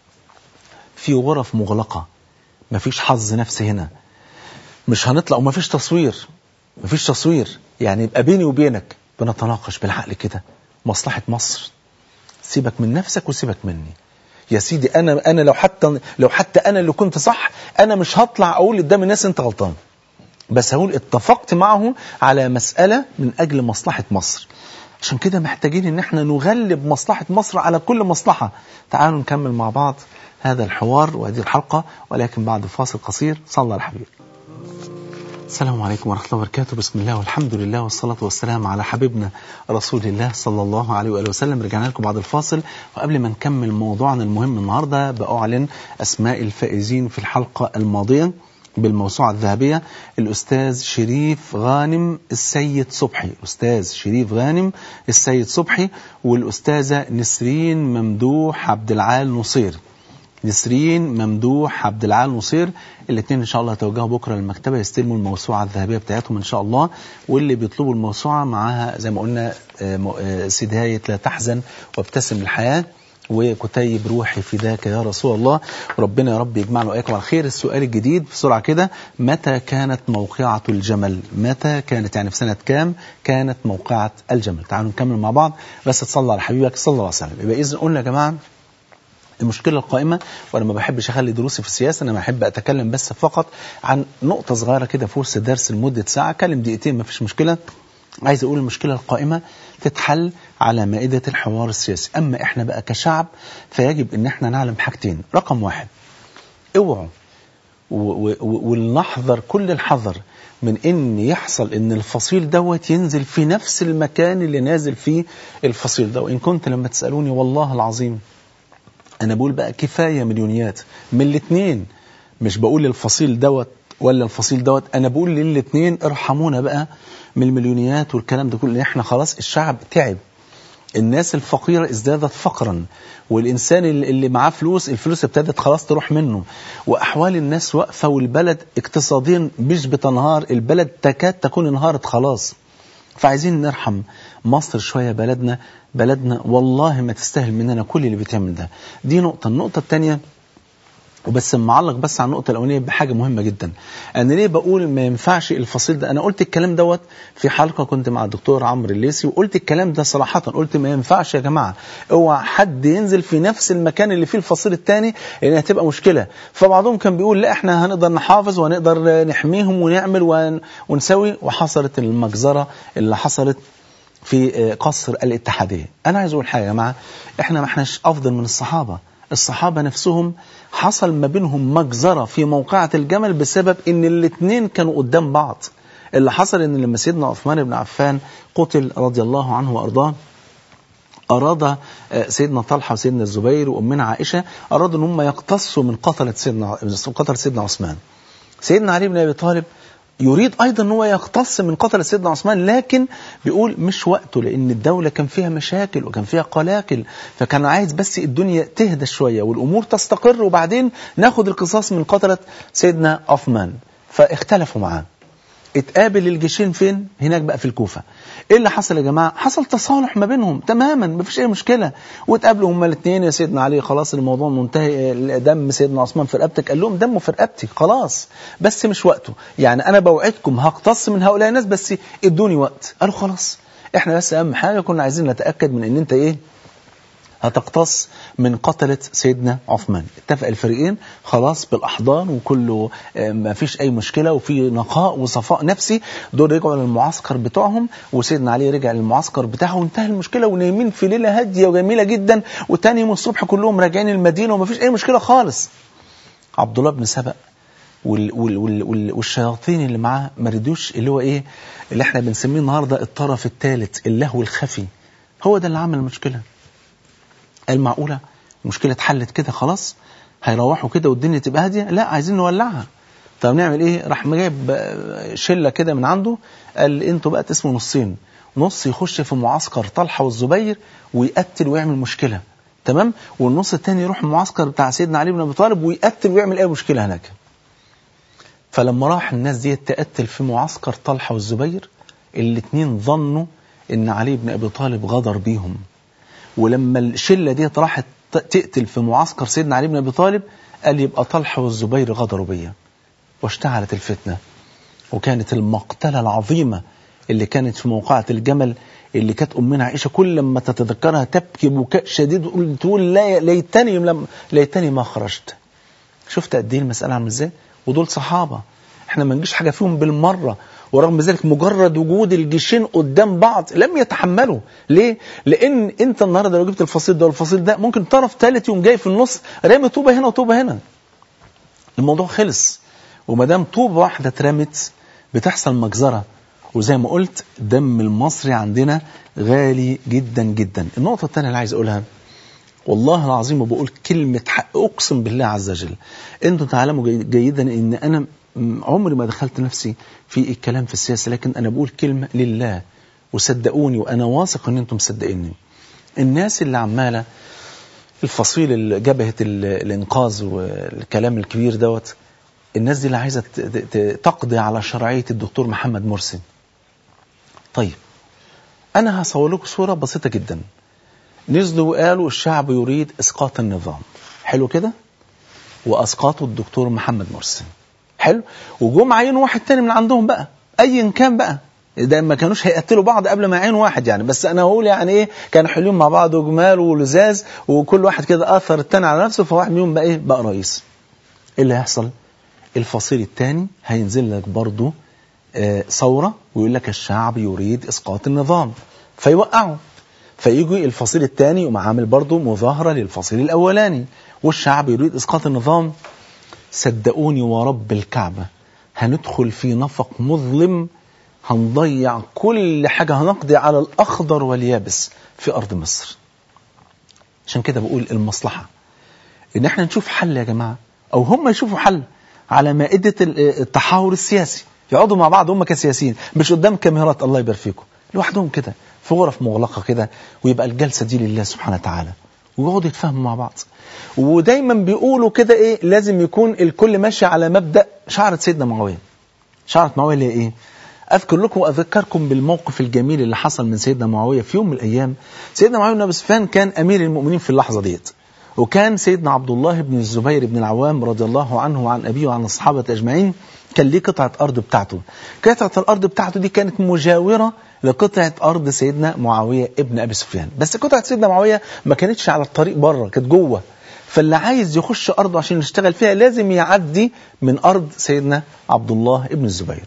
في غرف مغلقة مفيش حظ نفسي هنا مش هنطلع ومفيش تصوير مفيش تصوير يعني يبقى بيني وبينك بنتناقش بالعقل كده مصلحة مصر سيبك من نفسك وسيبك مني يا سيدي انا انا لو حتى لو حتى انا اللي كنت صح انا مش هطلع اقول قدام الناس انت غلطان بس هقول اتفقت معه على مسألة من اجل مصلحة مصر عشان كده محتاجين ان احنا نغلب مصلحة مصر على كل مصلحة تعالوا نكمل مع بعض هذا الحوار وهذه الحلقة ولكن بعد فاصل قصير صلى على الحبيب السلام عليكم ورحمة الله وبركاته بسم الله والحمد لله والصلاة والسلام على حبيبنا رسول الله صلى الله عليه وآله وسلم رجعنا لكم بعد الفاصل وقبل ما نكمل موضوعنا المهم النهاردة بأعلن أسماء الفائزين في الحلقة الماضية بالموسوعة الذهبية الأستاذ شريف غانم السيد صبحي الأستاذ شريف غانم السيد صبحي والأستاذة نسرين ممدوح عبد العال نصير نسرين ممدوح عبد العال نصير الاثنين ان شاء الله هيتوجهوا بكره للمكتبه يستلموا الموسوعه الذهبيه بتاعتهم ان شاء الله واللي بيطلبوا الموسوعه معاها زي ما قلنا سدايه لا تحزن وابتسم الحياه وكتيب روحي فداك يا رسول الله ربنا يا رب يجمعنا واياكم على خير السؤال الجديد بسرعه كده متى كانت موقعه الجمل متى كانت يعني في سنه كام كانت موقعه الجمل تعالوا نكمل مع بعض بس تصلى على حبيبك صلى الله عليه وسلم يبقى اذا قلنا يا جماعه المشكله القائمه وانا ما بحبش اخلي دروسي في السياسه انا بحب اتكلم بس فقط عن نقطه صغيره كده في وسط درس لمده ساعه اتكلم دقيقتين ما فيش مشكله عايز اقول المشكله القائمه تتحل على مائده الحوار السياسي اما احنا بقى كشعب فيجب ان احنا نعلم حاجتين رقم واحد اوعوا و- و- ولنحذر كل الحذر من ان يحصل ان الفصيل دوت ينزل في نفس المكان اللي نازل فيه الفصيل ده وان كنت لما تسالوني والله العظيم انا بقول بقى كفايه مليونيات من الاثنين مش بقول للفصيل دوت ولا الفصيل دوت انا بقول للاثنين ارحمونا بقى من المليونيات والكلام ده كله احنا خلاص الشعب تعب الناس الفقيرة ازدادت فقرا والإنسان اللي اللي معاه فلوس الفلوس ابتدت خلاص تروح منه وأحوال الناس واقفة والبلد اقتصاديا مش بتنهار البلد تكاد تكون انهارت خلاص فعايزين نرحم مصر شوية بلدنا بلدنا والله ما تستاهل مننا كل اللي بيتعمل ده دي نقطة النقطة الثانية وبس معلق بس على النقطة الأولانية بحاجة مهمة جدا أنا ليه بقول ما ينفعش الفصيل ده أنا قلت الكلام دوت في حلقة كنت مع الدكتور عمرو الليسي وقلت الكلام ده صراحة قلت ما ينفعش يا جماعة اوعى حد ينزل في نفس المكان اللي فيه الفصيل الثاني لأن هتبقى مشكلة فبعضهم كان بيقول لا احنا هنقدر نحافظ وهنقدر نحميهم ونعمل ون- ونسوي وحصلت المجزرة اللي حصلت في قصر الاتحادية أنا عايز أقول حاجة يا جماعة إحنا ما إحناش أفضل من الصحابة الصحابة نفسهم حصل ما بينهم مجزرة في موقعة الجمل بسبب إن الاثنين كانوا قدام بعض اللي حصل إن لما سيدنا عثمان بن عفان قتل رضي الله عنه وأرضاه أراد آه، سيدنا طلحة وسيدنا الزبير وأمنا عائشة أرادوا أن هم يقتصوا من قتلة سيدنا قتل سيدنا عثمان سيدنا علي بن أبي طالب يريد أيضا أن هو يقتص من قتل سيدنا عثمان لكن بيقول مش وقته لأن الدولة كان فيها مشاكل وكان فيها قلاقل فكان عايز بس الدنيا تهدى شوية والأمور تستقر وبعدين ناخد القصاص من قتلة سيدنا عثمان فاختلفوا معاه اتقابل الجيشين فين هناك بقى في الكوفة ايه اللي حصل يا جماعة حصل تصالح ما بينهم تماما مفيش اي مشكلة واتقابلوا هما الاثنين يا سيدنا علي خلاص الموضوع منتهي دم سيدنا عثمان في رقبتك قال لهم دمه في رقبتي خلاص بس مش وقته يعني انا بوعدكم هقتص من هؤلاء الناس بس ادوني وقت قالوا خلاص احنا بس اهم حاجة كنا عايزين نتأكد من ان انت ايه هتقتص من قتلة سيدنا عثمان اتفق الفريقين خلاص بالأحضان وكله آه، ما فيش أي مشكلة وفي نقاء وصفاء نفسي دول رجعوا للمعسكر بتوعهم وسيدنا علي رجع للمعسكر بتاعه وانتهى المشكلة ونايمين في ليلة هادية وجميلة جدا وتاني يوم الصبح كلهم راجعين المدينة وما فيش أي مشكلة خالص عبد الله بن سبأ وال وال وال وال والشياطين اللي معاه ما رضوش اللي هو ايه اللي احنا بنسميه النهارده الطرف الثالث اللهو الخفي هو ده اللي عمل المشكله قال معقولة المشكلة اتحلت كده خلاص هيروحوا كده والدنيا تبقى هادية لا عايزين نولعها طب نعمل ايه راح جايب آه، شلة كده من عنده قال انتوا بقى تسموا نصين نص يخش في معسكر طلحة والزبير ويقتل ويعمل مشكلة تمام والنص التاني يروح المعسكر بتاع سيدنا علي بن ابي طالب ويقتل ويعمل اي مشكلة هناك فلما راح الناس دي تقتل في معسكر طلحة والزبير الاتنين ظنوا ان علي بن ابي طالب غدر بيهم ولما الشله دي راحت ت- تقتل في معسكر سيدنا علي بن ابي طالب قال يبقى طلحه والزبير غدروا بيا واشتعلت الفتنه وكانت المقتله العظيمه اللي كانت في موقعة الجمل اللي كانت أمنا عائشة كل لما تتذكرها تبكي بكاء شديد وتقول- تقول لا ليتني لم ليتني ما خرجت شفت قد ايه المسألة عامله ازاي ودول صحابة احنا ما نجيش حاجة فيهم بالمرة ورغم ذلك مجرد وجود الجيشين قدام بعض لم يتحملوا ليه؟ لأن أنت النهارده لو جبت الفصيل ده والفصيل ده ممكن طرف ثالث يوم جاي في النص رامي طوبة هنا وطوبة هنا الموضوع خلص وما دام طوبة واحدة اترمت بتحصل مجزرة وزي ما قلت دم المصري عندنا غالي جدا جدا النقطة الثانية اللي عايز أقولها والله العظيم وبقول كلمة حق أقسم بالله عز وجل أنتم تعلموا جي- جيدا أن أنا م- عمري ما دخلت نفسي في الكلام في السياسة لكن أنا بقول كلمة لله وصدقوني وأنا واثق أن أنتم مصدقيني الناس اللي عمالة الفصيل اللي جبهة ال- الإنقاذ والكلام الكبير دوت الناس دي اللي عايزة ت- ت- تقضي على شرعية الدكتور محمد مرسي طيب أنا هصور لكم صورة بسيطة جدا نزلوا وقالوا الشعب يريد اسقاط النظام حلو كده واسقطوا الدكتور محمد مرسي حلو وجم عينوا واحد تاني من عندهم بقى ايا كان بقى ده ما كانوش هيقتلوا بعض قبل ما يعينوا واحد يعني بس انا اقول يعني ايه كانوا حلوين مع بعض وجمال ولزاز وكل واحد كده اثر التاني على نفسه فواحد منهم بقى ايه بقى رئيس ايه اللي هيحصل الفصيل الثاني هينزل لك برضه آه ثوره ويقول لك الشعب يريد اسقاط النظام فيوقعوا فيجي الفصيل الثاني يقوم عامل برضه مظاهره للفصيل الاولاني والشعب يريد اسقاط النظام صدقوني ورب الكعبه هندخل في نفق مظلم هنضيع كل حاجة هنقضي على الأخضر واليابس في أرض مصر عشان كده بقول المصلحة إن احنا نشوف حل يا جماعة أو هم يشوفوا حل على مائدة التحاور السياسي يقعدوا مع بعض هم كسياسيين مش قدام كاميرات الله يبارك فيكم لوحدهم كده في غرف مغلقة كده ويبقى الجلسة دي لله سبحانه وتعالى ويقعدوا يتفاهموا مع بعض ودايما بيقولوا كده ايه لازم يكون الكل ماشي على مبدأ شعرة سيدنا معاوية شعرة معاوية اللي هي ايه اذكر لكم واذكركم بالموقف الجميل اللي حصل من سيدنا معاويه في يوم من الايام سيدنا معاويه بن ابي سفيان كان امير المؤمنين في اللحظه ديت وكان سيدنا عبد الله بن الزبير بن العوام رضي الله عنه وعن ابيه وعن الصحابه اجمعين كان ليه قطعه ارض بتاعته قطعه الارض بتاعته دي كانت مجاوره لقطعه ارض سيدنا معاويه ابن ابي سفيان بس قطعه سيدنا معاويه ما كانتش على الطريق بره كانت جوه فاللي عايز يخش ارضه عشان يشتغل فيها لازم يعدي من ارض سيدنا عبد الله ابن الزبير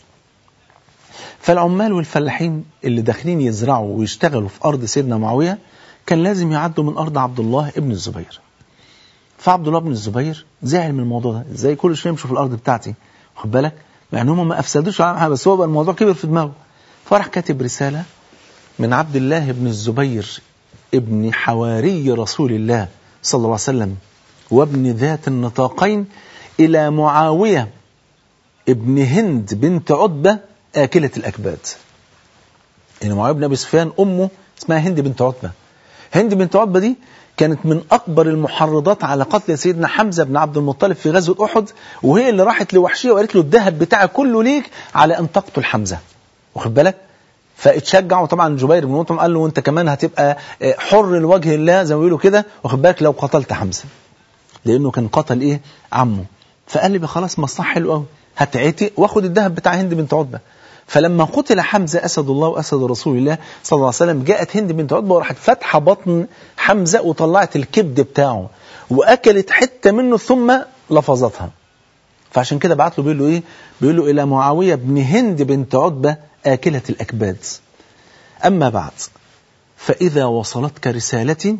فالعمال والفلاحين اللي داخلين يزرعوا ويشتغلوا في أرض سيدنا معاوية كان لازم يعدوا من أرض عبد الله ابن الزبير فعبد الله بن الزبير زعل من الموضوع ده ازاي كل شويه يمشوا في الارض بتاعتي واخد بالك مع ان هم ما افسدوش على حاجه بس هو بقى الموضوع كبر في دماغه فراح كاتب رساله من عبد الله بن الزبير ابن حواري رسول الله صلى الله عليه وسلم وابن ذات النطاقين الى معاويه ابن هند بنت عتبه آكلة الأكباد يعني معاوية بن أبي سفيان أمه اسمها هند بنت عتبة هند بنت عتبة دي كانت من أكبر المحرضات على قتل سيدنا حمزة بن عبد المطلب في غزوة أحد وهي اللي راحت لوحشية وقالت له الذهب بتاعك كله ليك على أن تقتل حمزة واخد بالك فاتشجع وطبعا جبير بن مطعم قال له انت كمان هتبقى حر لوجه الله زي ما بيقولوا كده واخد بالك لو قتلت حمزه لانه كان قتل ايه عمه فقال لي خلاص مصلحه حلو قوي هتعتق واخد الذهب بتاع هند بنت عتبه فلما قتل حمزة أسد الله وأسد رسول الله صلى الله عليه وسلم جاءت هند بنت عتبة وراحت فاتحة بطن حمزة وطلعت الكبد بتاعه وأكلت حتة منه ثم لفظتها فعشان كده بعت له بيقول له إيه بيقول له إلى معاوية بن هند بنت عتبة آكلة الأكباد أما بعد فإذا وصلتك رسالتي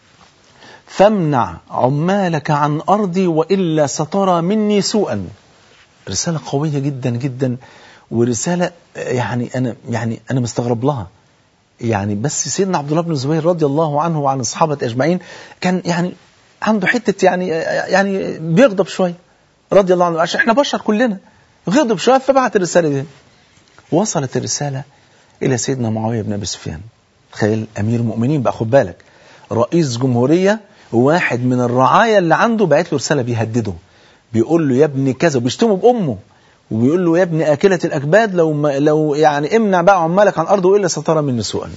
فامنع عمالك عن أرضي وإلا سترى مني سوءا رسالة قوية جدا جدا ورسالة يعني أنا يعني أنا مستغرب لها يعني بس سيدنا عبد الله بن الزبير رضي الله عنه وعن الصحابة أجمعين كان يعني عنده حتة يعني يعني بيغضب شوية رضي الله عنه عشان احنا بشر كلنا غضب شوية فبعت الرسالة دي وصلت الرسالة إلى سيدنا معاوية بن أبي سفيان تخيل أمير المؤمنين بقى خد بالك رئيس جمهورية واحد من الرعايا اللي عنده بعت له رسالة بيهدده بيقول له يا ابني كذا بيشتمه بأمه وبيقول له يا ابني آكلة الأكباد لو ما لو يعني امنع بقى عمالك عن أرضه إلا سترى مني سوءا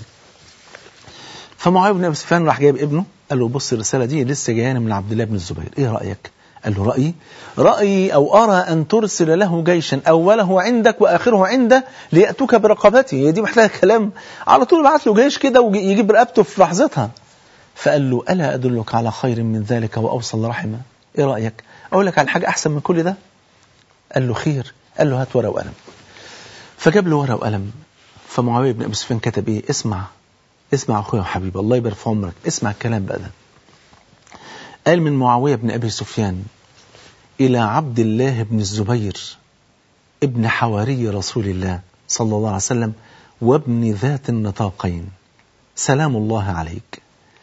فمعاوية بن أبي سفيان راح جايب ابنه قال له بص الرسالة دي لسه جاياني من عبد الله بن الزبير إيه رأيك؟ قال له رأيي رأيي أو أرى أن ترسل له جيشا أوله عندك وآخره عنده ليأتوك برقبته هي دي محتاجة كلام على طول بعت له جيش كده ويجيب رقبته في لحظتها فقال له ألا أدلك على خير من ذلك وأوصل رحمه إيه رأيك أقول لك على حاجة أحسن من كل ده قال له خير قال له هات ورقة وقلم فجاب له ورقة وقلم فمعاوية بن أبي سفيان كتب إيه اسمع اسمع أخويا وحبيبي الله يبارك في عمرك اسمع الكلام بقى ده قال من معاوية بن أبي سفيان إلى عبد الله بن الزبير ابن حواري رسول الله صلى الله عليه وسلم وابن ذات النطاقين سلام الله عليك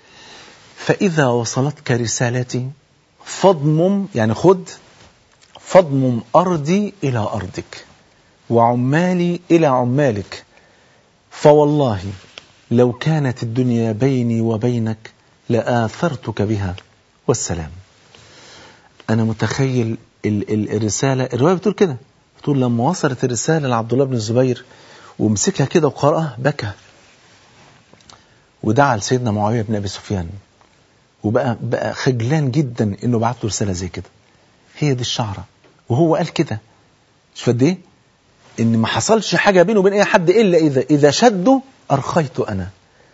فإذا وصلتك رسالتي فاضمم يعني خد فاضمم أرضي إلى أرضك وعمالي إلى عمالك فوالله لو كانت الدنيا بيني وبينك لآثرتك بها والسلام أنا متخيل ال ال الرسالة الرواية بتقول كده بتقول لما وصلت الرسالة لعبد الله بن الزبير ومسكها كده وقرأها بكى ودعا لسيدنا معاوية بن أبي سفيان وبقى بقى خجلان جدا انه بعت له رساله زي كده هي دي الشعره وهو قال كده مش قد ايه ان ما حصلش حاجه بينه وبين اي حد الا اذا اذا شدوا ارخيت انا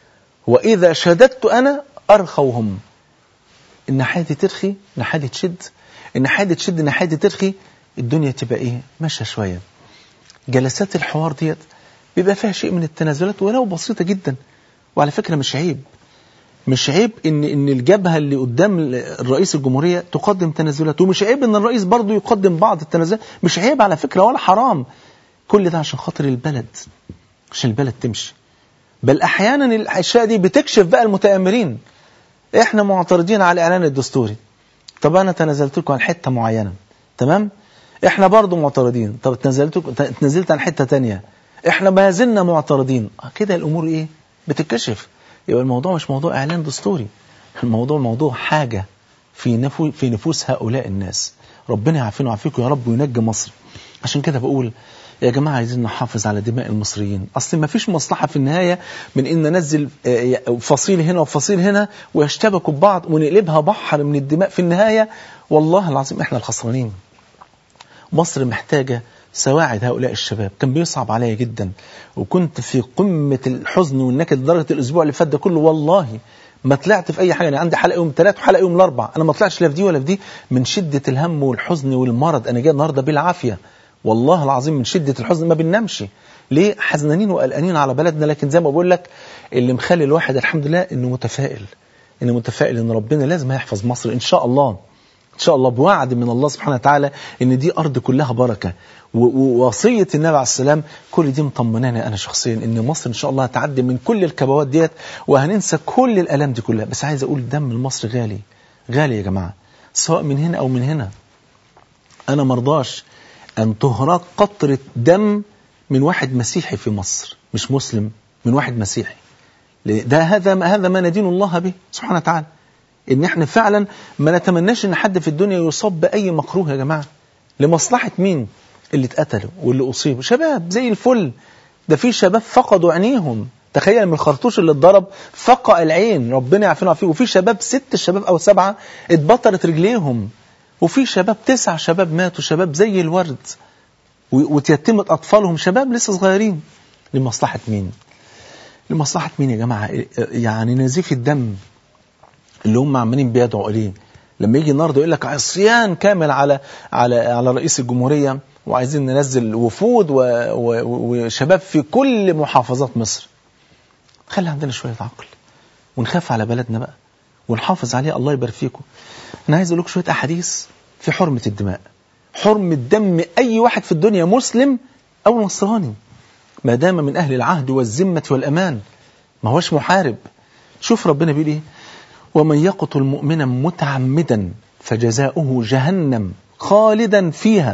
واذا شددت انا ارخوا هم الناحيه دي ترخي الناحيه دي تشد الناحيه دي تشد الناحيه دي ترخي الدنيا تبقى ايه ماشيه شويه جلسات الحوار ديت بيبقى فيها شيء من التنازلات ولو بسيطه جدا وعلى فكره مش عيب مش عيب ان ان الجبهه اللي قدام الرئيس الجمهوريه تقدم تنازلات ومش عيب ان الرئيس برضه يقدم بعض التنازلات مش عيب على فكره ولا حرام كل ده عشان خاطر البلد عشان البلد تمشي بل احيانا الاشياء دي بتكشف بقى المتآمرين احنا معترضين على الاعلان الدستوري طب انا تنازلت لكم عن حته معينه تمام احنا برضه معترضين طب تنازلت تنزلت عن حته تانية احنا ما زلنا معترضين كده الامور ايه بتتكشف يبقى الموضوع مش موضوع اعلان دستوري الموضوع موضوع حاجه في نفو في نفوس هؤلاء الناس ربنا يعافينا ويعافيكم يا رب وينجي مصر عشان كده بقول يا جماعة عايزين نحافظ على دماء المصريين أصل ما فيش مصلحة في النهاية من إن ننزل فصيل هنا وفصيل هنا ويشتبكوا ببعض ونقلبها بحر من الدماء في النهاية والله العظيم إحنا الخسرانين مصر محتاجة سواعد هؤلاء الشباب كان بيصعب عليا جدا وكنت في قمة الحزن والنكد لدرجة الأسبوع اللي فات ده كله والله ما طلعت في أي حاجة أنا عندي حلقة يوم الثلاث وحلقة يوم الأربع أنا ما طلعتش لا في دي ولا في دي من شدة الهم والحزن والمرض أنا جاي النهاردة بالعافية والله العظيم من شدة الحزن ما بننامش ليه حزنانين وقلقانين على بلدنا لكن زي ما بقول لك اللي مخلي الواحد الحمد لله انه متفائل انه متفائل ان ربنا لازم هيحفظ مصر ان شاء الله ان شاء الله بوعد من الله سبحانه وتعالى ان دي ارض كلها بركه ووصيه النبي عليه السلام كل دي مطمناني انا شخصيا ان مصر ان شاء الله هتعدي من كل الكبوات ديت وهننسى كل الالام دي كلها بس عايز اقول دم المصري غالي غالي يا جماعه سواء من هنا او من هنا انا مرضاش أن تهراق قطرة دم من واحد مسيحي في مصر مش مسلم من واحد مسيحي ده هذا هذا ما ندين الله به سبحانه وتعالى ان احنا فعلا ما نتمناش ان حد في الدنيا يصاب باي مكروه يا جماعه لمصلحه مين اللي اتقتلوا واللي اصيبوا شباب زي الفل ده في شباب فقدوا عينيهم تخيل من الخرطوش اللي اتضرب فقع العين ربنا يعافينا ويعافيه وفي شباب ست شباب او سبعه اتبطرت رجليهم وفي شباب تسع شباب ماتوا شباب زي الورد وتيتمت أطفالهم شباب لسه صغيرين لمصلحة مين لمصلحة مين يا جماعة يعني نزيف الدم اللي هم عمالين بيدعوا إليه لما يجي النهارده يقول لك عصيان كامل على على على رئيس الجمهورية وعايزين ننزل وفود وشباب في كل محافظات مصر خلي عندنا شوية عقل ونخاف على بلدنا بقى ونحافظ عليها الله يبارك فيكم انا عايز اقول لكم شويه احاديث في حرمه الدماء حرمه دم اي واحد في الدنيا مسلم او نصراني ما دام من اهل العهد والذمه والامان ما هوش محارب شوف ربنا بيقول ايه ومن يقتل مؤمنا متعمدا فجزاؤه جهنم خالدا فيها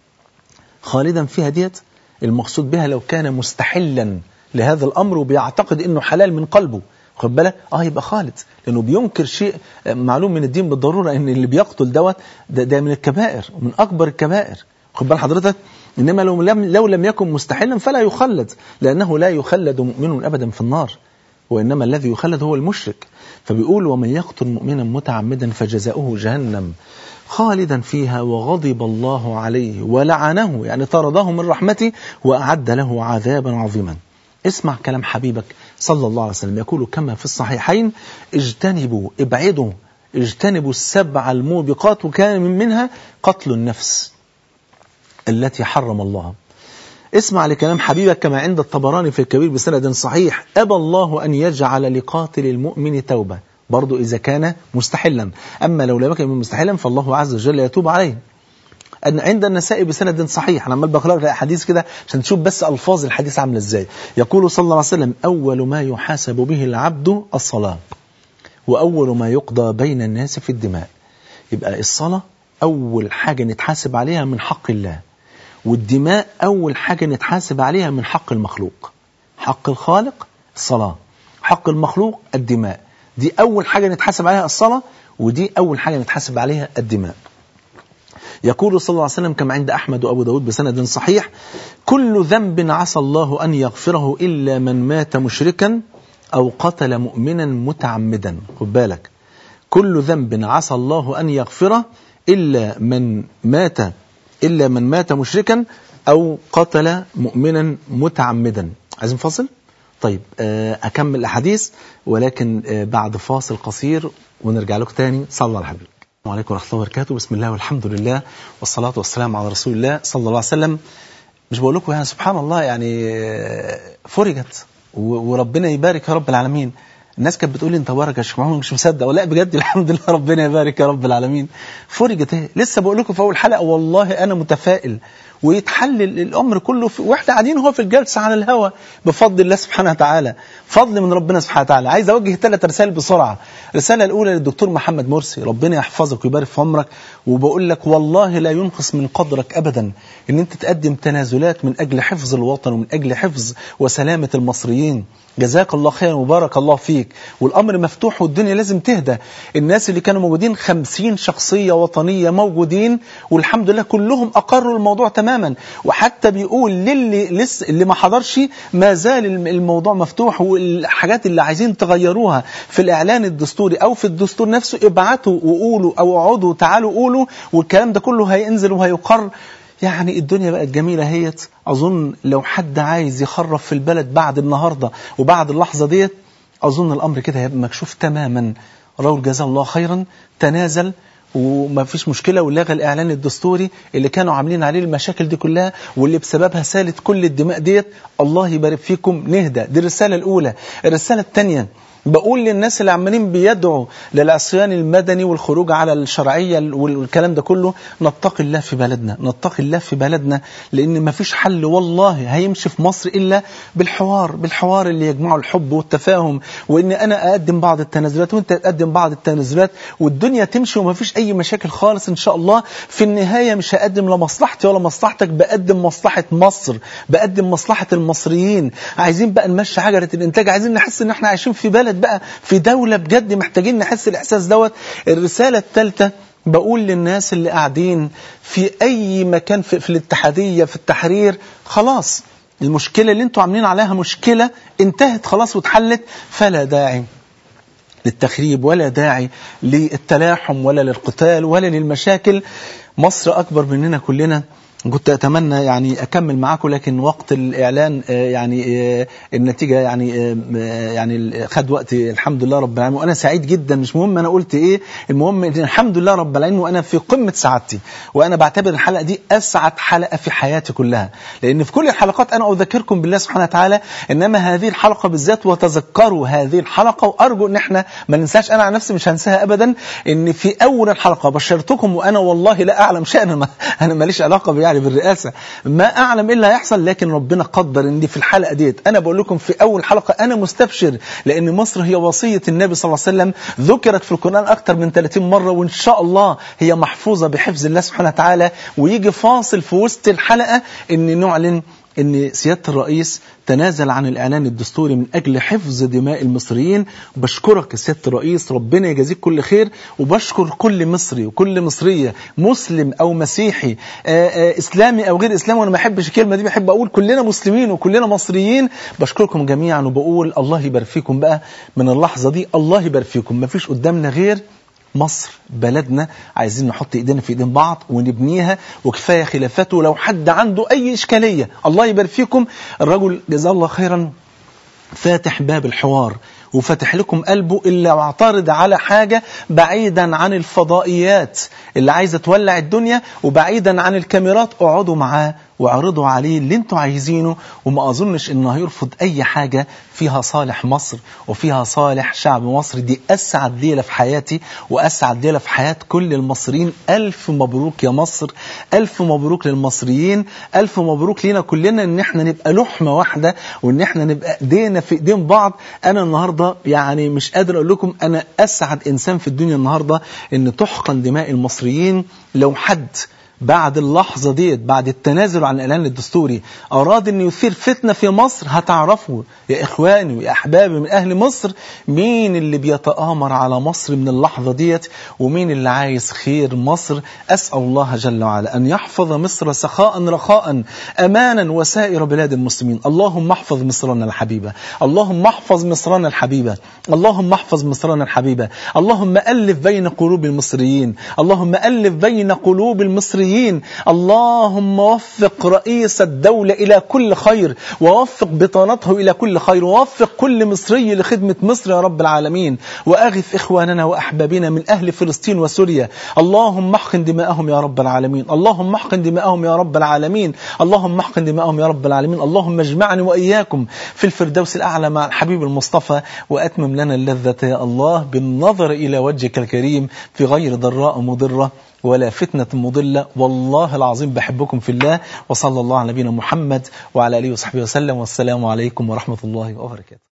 خالدا فيها ديت المقصود بها لو كان مستحلا لهذا الامر وبيعتقد انه حلال من قلبه خد بالك اه يبقى خالد لانه بينكر شيء معلوم من الدين بالضروره ان اللي بيقتل دوت ده, ده من الكبائر ومن اكبر الكبائر خد بال حضرتك انما لو لم لو لم يكن مستحلا فلا يخلد لانه لا يخلد مؤمن ابدا في النار وانما الذي يخلد هو المشرك فبيقول ومن يقتل مؤمنا متعمدا فجزاؤه جهنم خالدا فيها وغضب الله عليه ولعنه يعني طرده من رحمته واعد له عذابا عظيما اسمع كلام حبيبك صلى الله عليه وسلم يقول كما في الصحيحين اجتنبوا ابعدوا اجتنبوا السبع الموبقات وكان من منها قتل النفس التي حرم الله اسمع لكلام حبيبك كما عند الطبراني في الكبير بسند صحيح أبى الله أن يجعل لقاتل المؤمن توبة برضو إذا كان مستحلا أما لو لم يكن مستحلا فالله عز وجل يتوب عليه أن عند النساء بسند صحيح أنا عمال بقرأ لك أحاديث كده عشان تشوف بس ألفاظ الحديث عاملة إزاي يقول صلى الله عليه وسلم أول ما يحاسب به العبد الصلاة وأول ما يقضى بين الناس في الدماء يبقى الصلاة أول حاجة نتحاسب عليها من حق الله والدماء أول حاجة نتحاسب عليها من حق المخلوق حق الخالق الصلاة حق المخلوق الدماء دي أول حاجة نتحاسب عليها الصلاة ودي أول حاجة نتحاسب عليها الدماء يقول صلى الله عليه وسلم كما عند أحمد وأبو داود بسند صحيح كل ذنب عسى الله أن يغفره إلا من مات مشركا أو قتل مؤمنا متعمدا خد بالك كل ذنب عسى الله أن يغفره إلا من مات إلا من مات مشركا أو قتل مؤمنا متعمدا عايزين فاصل؟ طيب آه، أكمل الأحاديث ولكن آه، بعد فاصل قصير ونرجع لكم تاني صلى على حبيبك السلام عليكم ورحمة الله وبركاته بسم الله والحمد لله والصلاة والسلام على رسول الله صلى الله عليه وسلم مش بقول لكم يعني سبحان الله يعني آه، فرجت و- وربنا يبارك يا رب العالمين الناس كانت بتقول لي انت بارك يا شيخ محمود مش مصدق ولا بجد الحمد لله ربنا يبارك يا رب العالمين فرجت اهي لسه بقول لكم في اول حلقه والله انا متفائل ويتحل ال- الامر كله في واحنا قاعدين هو في الجلسه على الهوا بفضل الله سبحانه وتعالى فضل من ربنا سبحانه وتعالى عايز اوجه ثلاث رسائل بسرعه الرساله الاولى للدكتور محمد مرسي ربنا يحفظك ويبارك في عمرك وبقول لك والله لا ينقص من قدرك ابدا ان انت تقدم تنازلات من اجل حفظ الوطن ومن اجل حفظ وسلامه المصريين جزاك الله خيرا وبارك الله فيك والامر مفتوح والدنيا لازم تهدى الناس اللي كانوا موجودين خمسين شخصيه وطنيه موجودين والحمد لله كلهم اقروا الموضوع تماما وحتى بيقول للي لسه اللي ما حضرش ما زال الم- الموضوع مفتوح والحاجات اللي عايزين تغيروها في الاعلان الدستوري او في الدستور نفسه ابعتوا وقولوا او اقعدوا تعالوا قولوا والكلام ده كله هينزل وهيقر يعني الدنيا بقت جميلة هيت أظن لو حد عايز يخرب في البلد بعد النهاردة وبعد اللحظة ديت أظن الأمر كده هيبقى مكشوف تماما راول جزاه الله خيرا تنازل وما فيش مشكلة ولغى الإعلان الدستوري اللي كانوا عاملين عليه المشاكل دي كلها واللي بسببها سالت كل الدماء ديت الله يبارك فيكم نهدى دي الرسالة الأولى الرسالة الثانية بقول للناس اللي عمالين بيدعوا للعصيان المدني والخروج على الشرعية والكلام ده كله نتقي الله في بلدنا نتقي الله في بلدنا لأن ما فيش حل والله هيمشي في مصر إلا بالحوار بالحوار اللي يجمعه الحب والتفاهم وإن أنا أقدم بعض التنازلات وأنت تقدم بعض التنازلات والدنيا تمشي وما فيش أي مشاكل خالص إن شاء الله في النهاية مش هقدم لا مصلحتي ولا مصلحتك بقدم مصلحة مصر بقدم مصلحة المصريين عايزين بقى نمشي عجلة الإنتاج عايزين نحس إن إحنا عايشين في بلد بقى في دولة بجد محتاجين نحس الإحساس دوت الرسالة الثالثة بقول للناس اللي قاعدين في أي مكان في, في الاتحادية في التحرير خلاص المشكلة اللي انتوا عاملين عليها مشكلة انتهت خلاص واتحلت فلا داعي للتخريب ولا داعي للتلاحم ولا للقتال ولا للمشاكل مصر أكبر مننا كلنا كنت أتمنى يعني أكمل معاكم لكن وقت الإعلان آه، يعني آه، النتيجة يعني آه، آه، يعني خد وقت الحمد لله رب العالمين وأنا سعيد جدا مش مهم أنا قلت إيه المهم إن الحمد لله رب العالمين وأنا في قمة سعادتي وأنا بعتبر الحلقة دي أسعد حلقة في حياتي كلها لأن في كل الحلقات أنا أذكركم بالله سبحانه وتعالى إنما هذه الحلقة بالذات وتذكروا هذه الحلقة وأرجو إن إحنا ما ننساش أنا عن نفسي مش هنساها أبدا إن في أول الحلقة بشرتكم وأنا والله لا أعلم شيئا ما أنا ماليش علاقة يعني بالرئاسة ما أعلم إيه اللي هيحصل لكن ربنا قدر إن دي في الحلقة ديت أنا بقول لكم في أول حلقة أنا مستبشر لأن مصر هي وصية النبي صلى الله عليه وسلم ذكرت في القرآن أكثر من 30 مرة وإن شاء الله هي محفوظة بحفظ الله سبحانه وتعالى ويجي فاصل في وسط الحلقة إن نعلن ان سياده الرئيس تنازل عن الاعلان الدستوري من اجل حفظ دماء المصريين بشكرك يا سياده الرئيس ربنا يجازيك كل خير وبشكر كل مصري وكل مصريه مسلم او مسيحي آآ آآ اسلامي او غير اسلامي وانا ما بحبش الكلمه دي بحب اقول كلنا مسلمين وكلنا مصريين بشكركم جميعا وبقول الله يبارك فيكم بقى من اللحظه دي الله يبارك فيكم ما فيش قدامنا غير مصر بلدنا عايزين نحط ايدينا في ايدين بعض ونبنيها وكفايه خلافات ولو حد عنده اي اشكاليه الله يبارك فيكم الرجل جزاه الله خيرا فاتح باب الحوار وفتح لكم قلبه إلا واعترض على حاجة بعيدا عن الفضائيات اللي عايزة تولع الدنيا وبعيدا عن الكاميرات اقعدوا معاه واعرضوا عليه اللي انتوا عايزينه وما اظنش انه هيرفض اي حاجة فيها صالح مصر وفيها صالح شعب مصر دي اسعد ليلة في حياتي واسعد ليلة في حياة كل المصريين الف مبروك يا مصر الف مبروك للمصريين الف مبروك لينا كلنا ان احنا نبقى لحمة واحدة وان احنا نبقى ايدينا في ايدين بعض انا النهاردة يعني مش قادر اقول لكم انا اسعد انسان في الدنيا النهاردة ان تحقن دماء المصريين لو حد بعد اللحظة ديت بعد التنازل عن الإعلان الدستوري أراد أن يثير فتنة في مصر هتعرفوا يا إخواني ويا أحبابي من أهل مصر مين اللي بيتآمر على مصر من اللحظة ديت ومين اللي عايز خير مصر أسأل الله جل وعلا أن يحفظ مصر سخاء رخاء أمانا وسائر بلاد المسلمين اللهم احفظ مصرنا الحبيبة اللهم احفظ مصرنا الحبيبة اللهم احفظ مصرنا الحبيبة اللهم ألف بين قلوب المصريين اللهم ألف بين قلوب المصريين اللهم وفق رئيس الدولة إلى كل خير ووفق بطانته إلى كل خير ووفق كل مصري لخدمة مصر يا رب العالمين وأغث إخواننا وأحبابنا من أهل فلسطين وسوريا اللهم احقن دماءهم يا رب العالمين اللهم احقن دماءهم يا رب العالمين اللهم احقن دماءهم يا رب العالمين اللهم اجمعني وإياكم في الفردوس الأعلى مع الحبيب المصطفى وأتمم لنا اللذة يا الله بالنظر إلى وجهك الكريم في غير ضراء مضرة ولا فتنة مضلة والله العظيم بحبكم في الله وصلى الله على نبينا محمد وعلى آله وصحبه وسلم والسلام عليكم ورحمة الله وبركاته